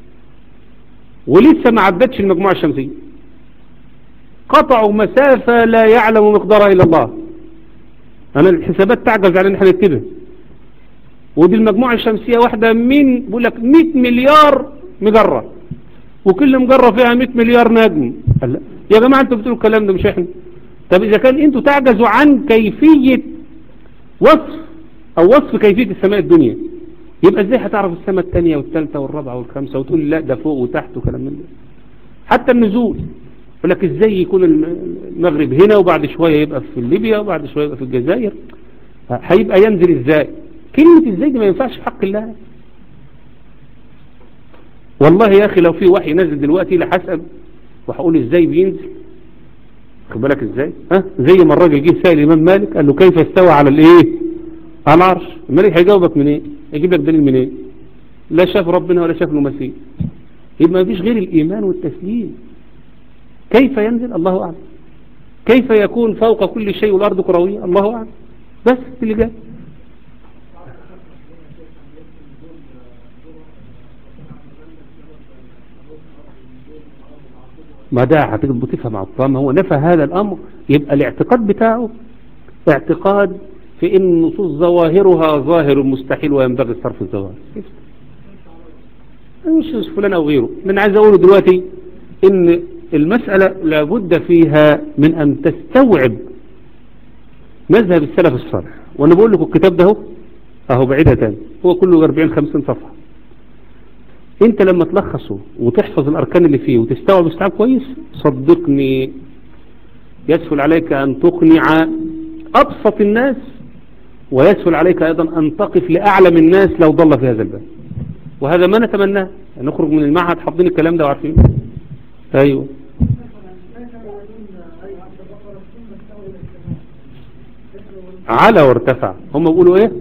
ولسه ما عدتش المجموعة الشمسية قطعوا مسافة لا يعلم مقدارها إلا الله أنا الحسابات تعجز على أن احنا نكتبها ودي المجموعة الشمسية واحدة من بقول لك 100 مليار مجرة وكل مجرة فيها 100 مليار نجم يا جماعة انتوا بتقولوا الكلام ده مش احنا طب إذا كان انتوا تعجزوا عن كيفية وصف أو وصف كيفية السماء الدنيا يبقى ازاي هتعرف السماء الثانية والثالثة والرابعة والخامسة وتقول لا ده فوق وتحت وكلام من ده حتى النزول يقول لك ازاي يكون المغرب هنا وبعد شوية يبقى في ليبيا وبعد شوية يبقى في الجزائر هيبقى ينزل ازاي كلمة ازاي دي ما ينفعش في حق الله والله يا اخي لو في وحي نزل دلوقتي لحسب وهقول ازاي بينزل خد بالك ازاي ها زي ما الراجل جه سائل الامام مالك قال له كيف استوى على الايه على العرش الملك هيجاوبك منين ايه؟ يجيب لك دليل منين ايه؟ لا شاف ربنا ولا شاف المسيح يبقى ما فيش غير الايمان والتسليم كيف ينزل الله اعلم كيف يكون فوق كل شيء والارض كرويه الله اعلم بس اللي جاي ما ده هتبقى تفهم على الطامة هو نفى هذا الأمر يبقى الاعتقاد بتاعه اعتقاد في ان النصوص ظواهرها ظاهر مستحيل وينبغي صرف الظواهر مش فلان او غيره من عايز اقوله دلوقتي ان المسألة لابد فيها من ان تستوعب مذهب السلف الصالح وانا بقول لكم الكتاب ده اهو اهو بعيدها تاني هو كله 40 50 صفحة انت لما تلخصه وتحفظ الاركان اللي فيه وتستوعب استيعاب كويس صدقني يسهل عليك ان تقنع ابسط الناس ويسهل عليك ايضا ان تقف لاعلم الناس لو ضل في هذا الباب وهذا ما نتمناه أن نخرج من المعهد حافظين الكلام ده وعارفين ايوه على وارتفع هم بيقولوا ايه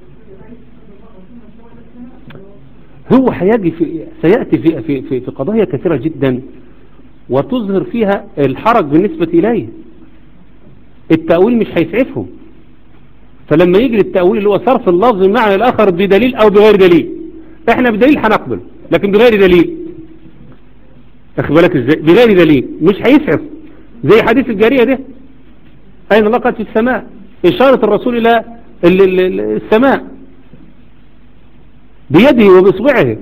هو هيجي في سيأتي في, في, في, في قضايا كثيرة جدا وتظهر فيها الحرج بالنسبة إليه التأويل مش هيسعفهم فلما يجي التأويل اللي هو صرف اللفظ معنى الآخر بدليل أو بغير دليل احنا بدليل هنقبل لكن بغير دليل اخد بالك ازاي بغير دليل مش هيسعف زي حديث الجارية ده اين لقت في السماء اشارة الرسول الى السماء بيده وبإصبعه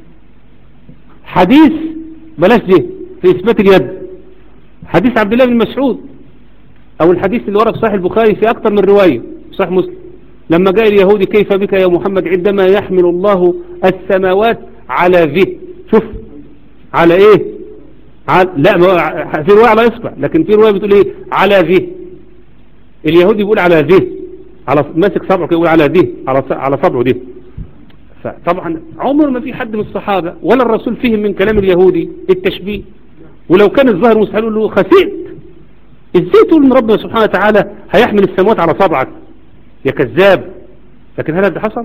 حديث بلاش ده في إثبات اليد حديث عبد الله بن مسعود أو الحديث اللي ورد صحيح البخاري في أكثر من رواية صحيح مسلم لما جاء اليهودي كيف بك يا محمد عندما يحمل الله السماوات على ذه شوف على ايه على لا في رواية على إصبع لكن في رواية بتقول ايه على ذه اليهودي بيقول على ذه على ماسك صبعه يقول على ذه على على صبعه ده فطبعا عمر ما في حد من الصحابة ولا الرسول فهم من كلام اليهودي التشبيه ولو كان الظاهر مستحيل له خسئت ازاي تقول ان ربنا سبحانه وتعالى هيحمل السماوات على صبعك يا كذاب لكن هل هذا حصل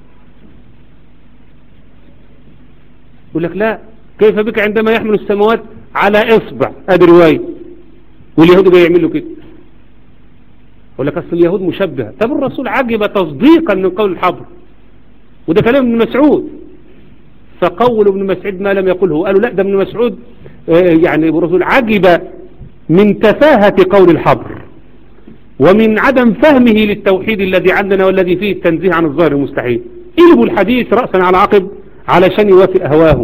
يقول لك لا كيف بك عندما يحمل السماوات على اصبع ادي رواية واليهود جاي يعمل له كده يقول لك اصل اليهود مشبهة طب الرسول عجب تصديقا من قول الحبر وده كلام ابن مسعود فقول ابن مسعود ما لم يقله قالوا لا ده ابن مسعود يعني الرسول عجب من تفاهة قول الحبر ومن عدم فهمه للتوحيد الذي عندنا والذي فيه التنزيه عن الظاهر المستحيل قلبوا الحديث رأسا على عقب علشان يوافق أهواهم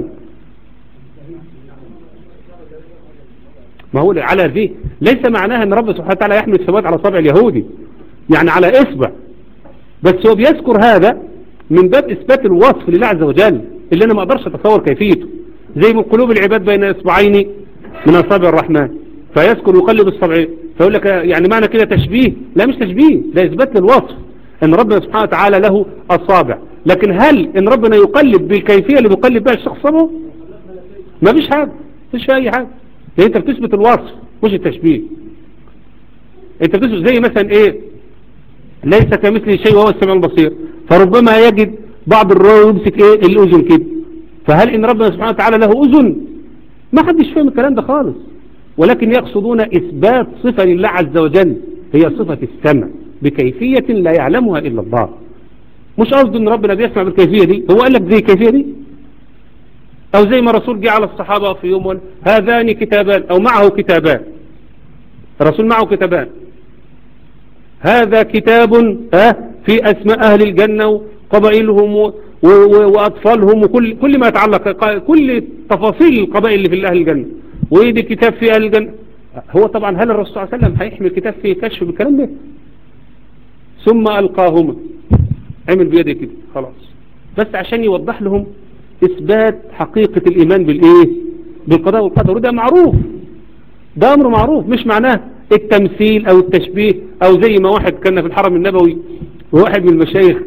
ما هو على ذي ليس معناها ان رب سبحانه وتعالى يحمل السماوات على صبع اليهودي يعني على اصبع بس هو بيذكر هذا من باب اثبات الوصف لله عز وجل اللي انا ما اقدرش اتصور كيفيته زي من قلوب العباد بين اصبعين من اصابع الرحمن فيذكر يقلب الصبعين فيقول لك يعني معنى كده تشبيه لا مش تشبيه ده اثبات للوصف ان ربنا سبحانه وتعالى له اصابع لكن هل ان ربنا يقلب بالكيفية اللي بيقلب بها الشخص صبعه ما فيش حاجة فيش فيها اي حاجة يعني انت بتثبت الوصف مش التشبيه انت بتثبت زي مثلا ايه ليس كمثله شيء وهو السميع البصير فربما يجد بعض الرواية يمسك ايه الاذن كده فهل ان ربنا سبحانه وتعالى له اذن ما حدش فاهم الكلام ده خالص ولكن يقصدون اثبات صفة لله عز وجل هي صفة السمع بكيفية لا يعلمها الا الله مش قصده ان ربنا بيسمع بالكيفية دي هو قال لك زي الكيفية دي او زي ما الرسول جه على الصحابة في يوم هذان كتابان او معه كتابان الرسول معه كتابان هذا كتاب ها في اسماء اهل الجنة وقبائلهم واطفالهم وكل كل ما يتعلق كل تفاصيل القبائل اللي في اهل الجنة ويدي كتاب في اهل الجنة هو طبعا هل الرسول صلى الله عليه وسلم هيحمل كتاب فيه كشف بالكلام ده ثم القاهما عمل بيده كده خلاص بس عشان يوضح لهم اثبات حقيقة الايمان بالايه بالقضاء والقدر وده معروف ده امر معروف مش معناه التمثيل او التشبيه او زي ما واحد كان في الحرم النبوي وواحد من المشايخ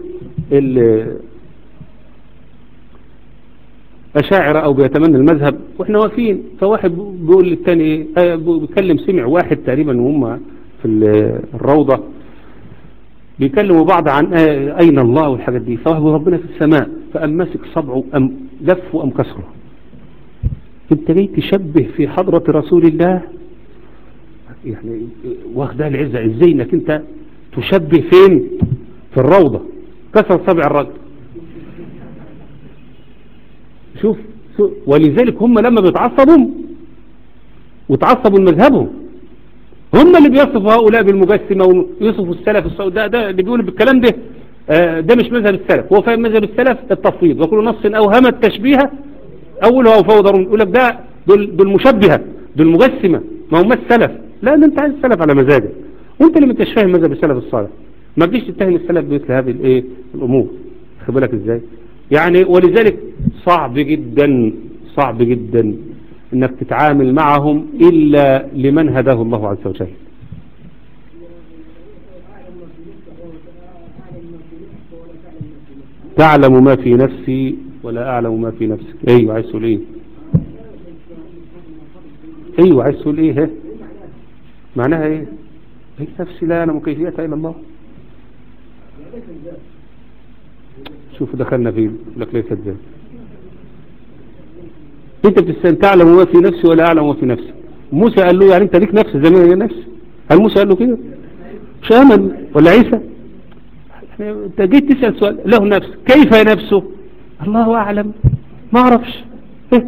أشاعرة أو بيتمنى المذهب وإحنا واقفين فواحد بيقول للتاني ايه بيكلم سمع واحد تقريبا وهم في الروضة بيكلموا بعض عن أين الله والحاجات دي فواحد ربنا في السماء فأم ماسك صبعه أم لف وأم كسره انت جاي تشبه في حضرة رسول الله يعني واخدها العزة ازاي انك انت تشبه فين في الروضة كسر صبع الرجل شوف ولذلك هم لما بيتعصبوا وتعصبوا لمذهبهم هم اللي بيصفوا هؤلاء بالمجسمة ويصفوا السلف الصوت ده, ده اللي بيقول بالكلام ده آه، ده مش مذهب السلف هو فاهم مذهب السلف التفويض وكل نص أوهم التشبيه أولها وفوضر يقول لك ده دول, دول مشبهة دول مجسمة ما هم السلف لا ده انت عايز السلف على مزاجك وانت اللي مش فاهم مذهب السلف الصالح ما تجيش تتهم السلف بمثل هذه الايه الامور خد بالك ازاي يعني ولذلك صعب جدا صعب جدا انك تتعامل معهم الا لمن هداه الله عز وجل تعلم ما في نفسي ولا اعلم ما في نفسك ايوه عايز تقول ايه ايوه عايز تقول ايه ها معناها ايه هي نفسي لا اعلم كيفيتها الا الله شوف دخلنا فيه لك ليس ذلك انت بتستن تعلم ما في نفسي ولا اعلم ما في نفسي موسى قال له يعني انت ليك نفس زي ما هي نفس هل موسى قال له كده مش امن ولا عيسى انت جيت تسأل سؤال له نفس كيف نفسه الله اعلم ما اعرفش إيه؟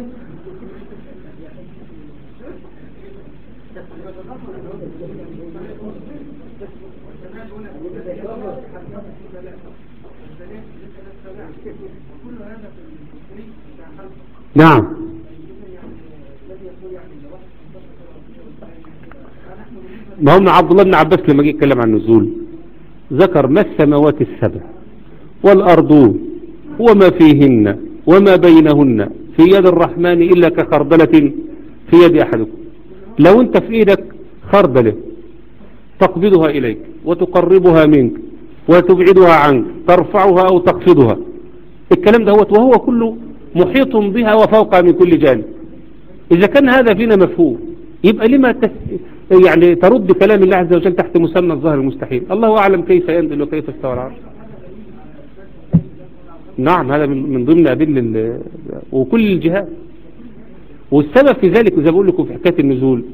نعم ما هم عبد الله بن عباس لما جه يتكلم عن النزول ذكر ما السماوات السبع والأرضون وما فيهن وما بينهن في يد الرحمن إلا كخردلة في يد أحدكم لو أنت في إيدك خردلة تقبضها إليك وتقربها منك وتبعدها عنك ترفعها أو تخفضها الكلام ده وهو كله محيط بها وفوقها من كل جانب إذا كان هذا فينا مفهوم يبقى لما تس... يعني ترد كلام الله عز وجل تحت مسمى الظاهر المستحيل الله أعلم كيف ينزل وكيف استوى العرش نعم هذا من ضمن أدلة وكل الجهات والسبب في ذلك زي بقول لكم في حكاية النزول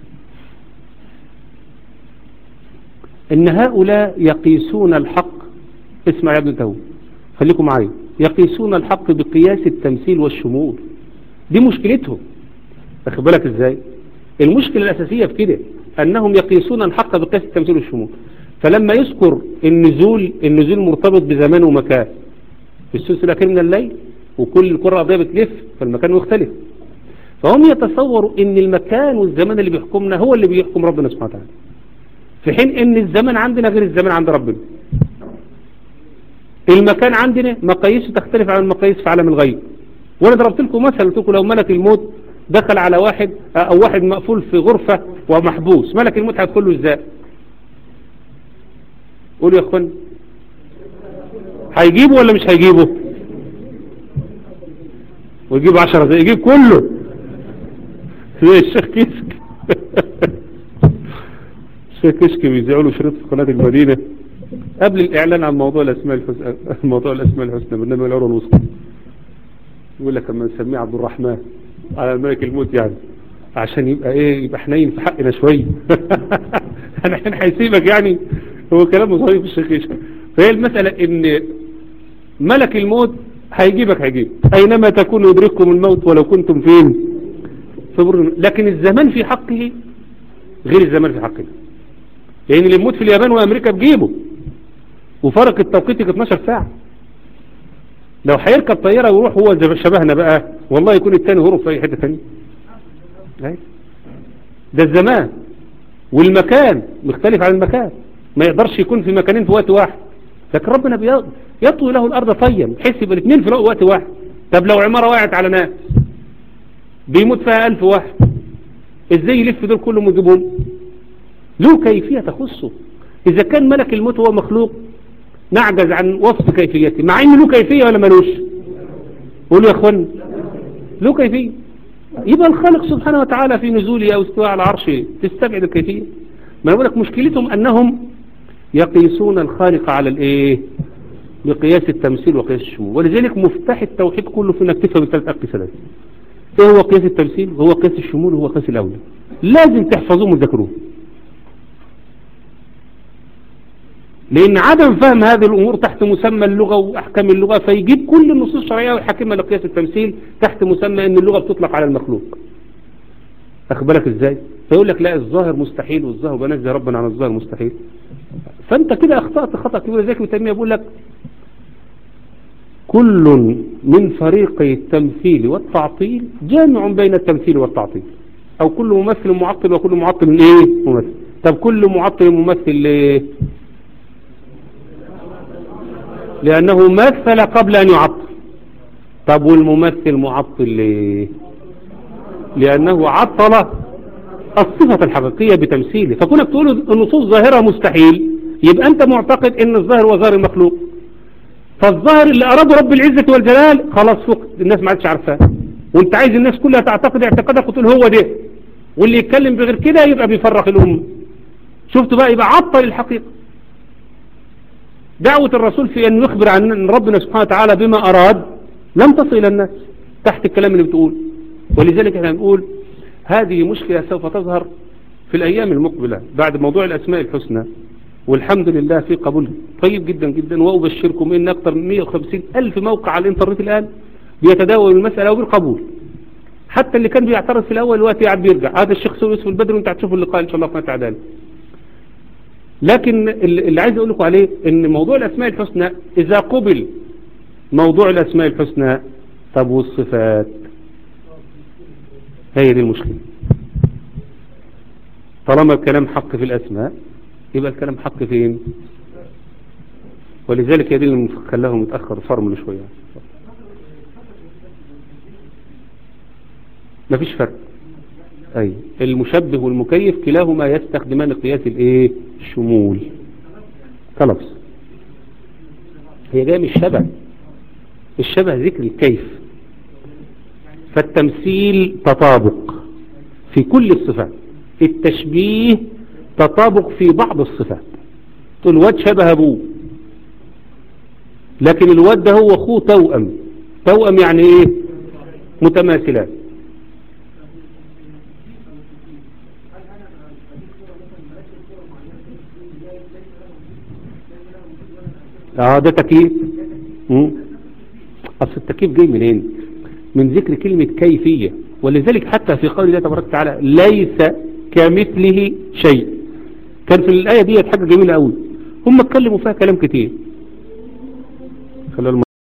ان هؤلاء يقيسون الحق اسمع يا ابن تو خليكم معايا يقيسون الحق بقياس التمثيل والشمول دي مشكلتهم واخد بالك ازاي المشكلة الأساسية في كده أنهم يقيسون الحق بقياس التمثيل والشمول فلما يذكر النزول النزول مرتبط بزمان ومكان في السلسلة الأخير من الليل وكل الكرة الأرضية بتلف فالمكان مختلف فهم يتصوروا ان المكان والزمان اللي بيحكمنا هو اللي بيحكم ربنا سبحانه وتعالى في حين ان الزمن عندنا غير الزمن عند ربنا المكان عندنا مقاييسه تختلف عن المقاييس في عالم الغيب وانا ضربت لكم مثل قلت لكم لو ملك الموت دخل على واحد او واحد مقفول في غرفة ومحبوس ملك الموت هيدخل له ازاي قولوا يا اخوان هيجيبه ولا مش هيجيبه ويجيب عشرة زي يجيب كله زي الشيخ كيسك الشيخ كيسك بيذيعوا له شريط في قناة المدينة قبل الإعلان عن موضوع الأسماء الحسنى موضوع الأسماء الحسنى برنامج العروة الوسطى يقول لك اما نسميه عبد الرحمن على الملك الموت يعني عشان يبقى ايه يبقى حنين في حقنا شويه انا حين هيسيبك يعني هو كلامه صحيح في الشيخ فهي المسألة ان ملك الموت هيجيبك هيجيب اينما تكون يدرككم الموت ولو كنتم فين في بر لكن الزمان في حقه غير الزمان في حقه لان اللي يموت في اليابان وامريكا بجيبه وفرق التوقيت 12 ساعة لو هيركب طيارة ويروح هو شبهنا بقى والله يكون التاني هرب في اي حتة تانية ده الزمان والمكان مختلف عن المكان ما يقدرش يكون في مكانين في وقت واحد لكن ربنا يطوي له الارض طيا بحيث يبقى الاثنين في وقت واحد طب لو عمارة وقعت على ناس بيموت فيها ألف واحد ازاي يلف دول كلهم ويجيبهم له كيفية تخصه إذا كان ملك الموت هو مخلوق نعجز عن وصف كيفيته مع انه له كيفية ولا ملوش قولوا يا اخوان له كيفية يبقى الخالق سبحانه وتعالى في نزوله او استواء على عرشه تستبعد الكيفية ما يقول لك مشكلتهم انهم يقيسون الخالق على الايه بقياس التمثيل وقياس الشمول ولذلك مفتاح التوحيد كله في انك تفهم الثلاث اقيسه ده ايه هو قياس التمثيل هو قياس الشمول وهو قياس الاولى لازم تحفظوهم وتذكروه لأن عدم فهم هذه الأمور تحت مسمى اللغة وأحكام اللغة فيجيب كل النصوص الشرعية ويحكمها لقياس التمثيل تحت مسمى أن اللغة بتطلق على المخلوق أخبرك إزاي فيقول لك لا الظاهر مستحيل والظاهر بنزه ربنا عن الظاهر مستحيل فانت كده اخطأت خطأ كبير ذلك ابن تيمية بيقول لك كل من فريقي التمثيل والتعطيل جامع بين التمثيل والتعطيل او كل ممثل معطل وكل معطل ايه ممثل طب كل معطل ممثل ليه لانه مثل قبل ان يعطل طب والممثل معطل ليه لانه عطل الصفة الحقيقية بتمثيله فكونك تقول النصوص ظاهرة مستحيل يبقى انت معتقد ان الظاهر هو ظاهر المخلوق فالظاهر اللي اراده رب العزة والجلال خلاص فوق الناس ما عادش عارفاه وانت عايز الناس كلها تعتقد اعتقادك وتقول هو ده واللي يتكلم بغير كده يبقى بيفرق الأمة شفت بقى يبقى عطل الحقيقة دعوة الرسول في أن يخبر عن ربنا سبحانه وتعالى بما أراد لم تصل إلى الناس تحت الكلام اللي بتقول ولذلك احنا نقول هذه مشكلة سوف تظهر في الأيام المقبلة بعد موضوع الأسماء الحسنى والحمد لله في قبول طيب جدا جدا وأبشركم إن أكثر من 150 ألف موقع على الإنترنت الآن بيتداول المسألة وبالقبول حتى اللي كان بيعترض في الأول الوقت قاعد بيرجع هذا الشيخ سوي يوسف البدر وانت هتشوفوا اللقاء إن شاء الله في تعالى لكن اللي عايز أقول لكم عليه إن موضوع الأسماء الحسنى إذا قبل موضوع الأسماء الحسنى طب والصفات هي دي المشكلة طالما الكلام حق في الأسماء يبقى الكلام حق فين ولذلك يدل اللي خلاه متأخر فرمل شوية مفيش فرق أي المشبه والمكيف كلاهما يستخدمان قياس الايه الشمول خلاص هي جايه من الشبه الشبه ذكر الكيف فالتمثيل تطابق في كل الصفات التشبيه تطابق في بعض الصفات تقول الواد شبه ابوه لكن الواد ده هو اخوه توأم توأم يعني ايه متماثلات اه ده تكييف اصل التكييف جاي منين من ذكر كلمة كيفية ولذلك حتى في قول الله تبارك وتعالى ليس كمثله شيء كان في الآية دي حاجة جميلة قوي هم اتكلموا فيها كلام كتير خلال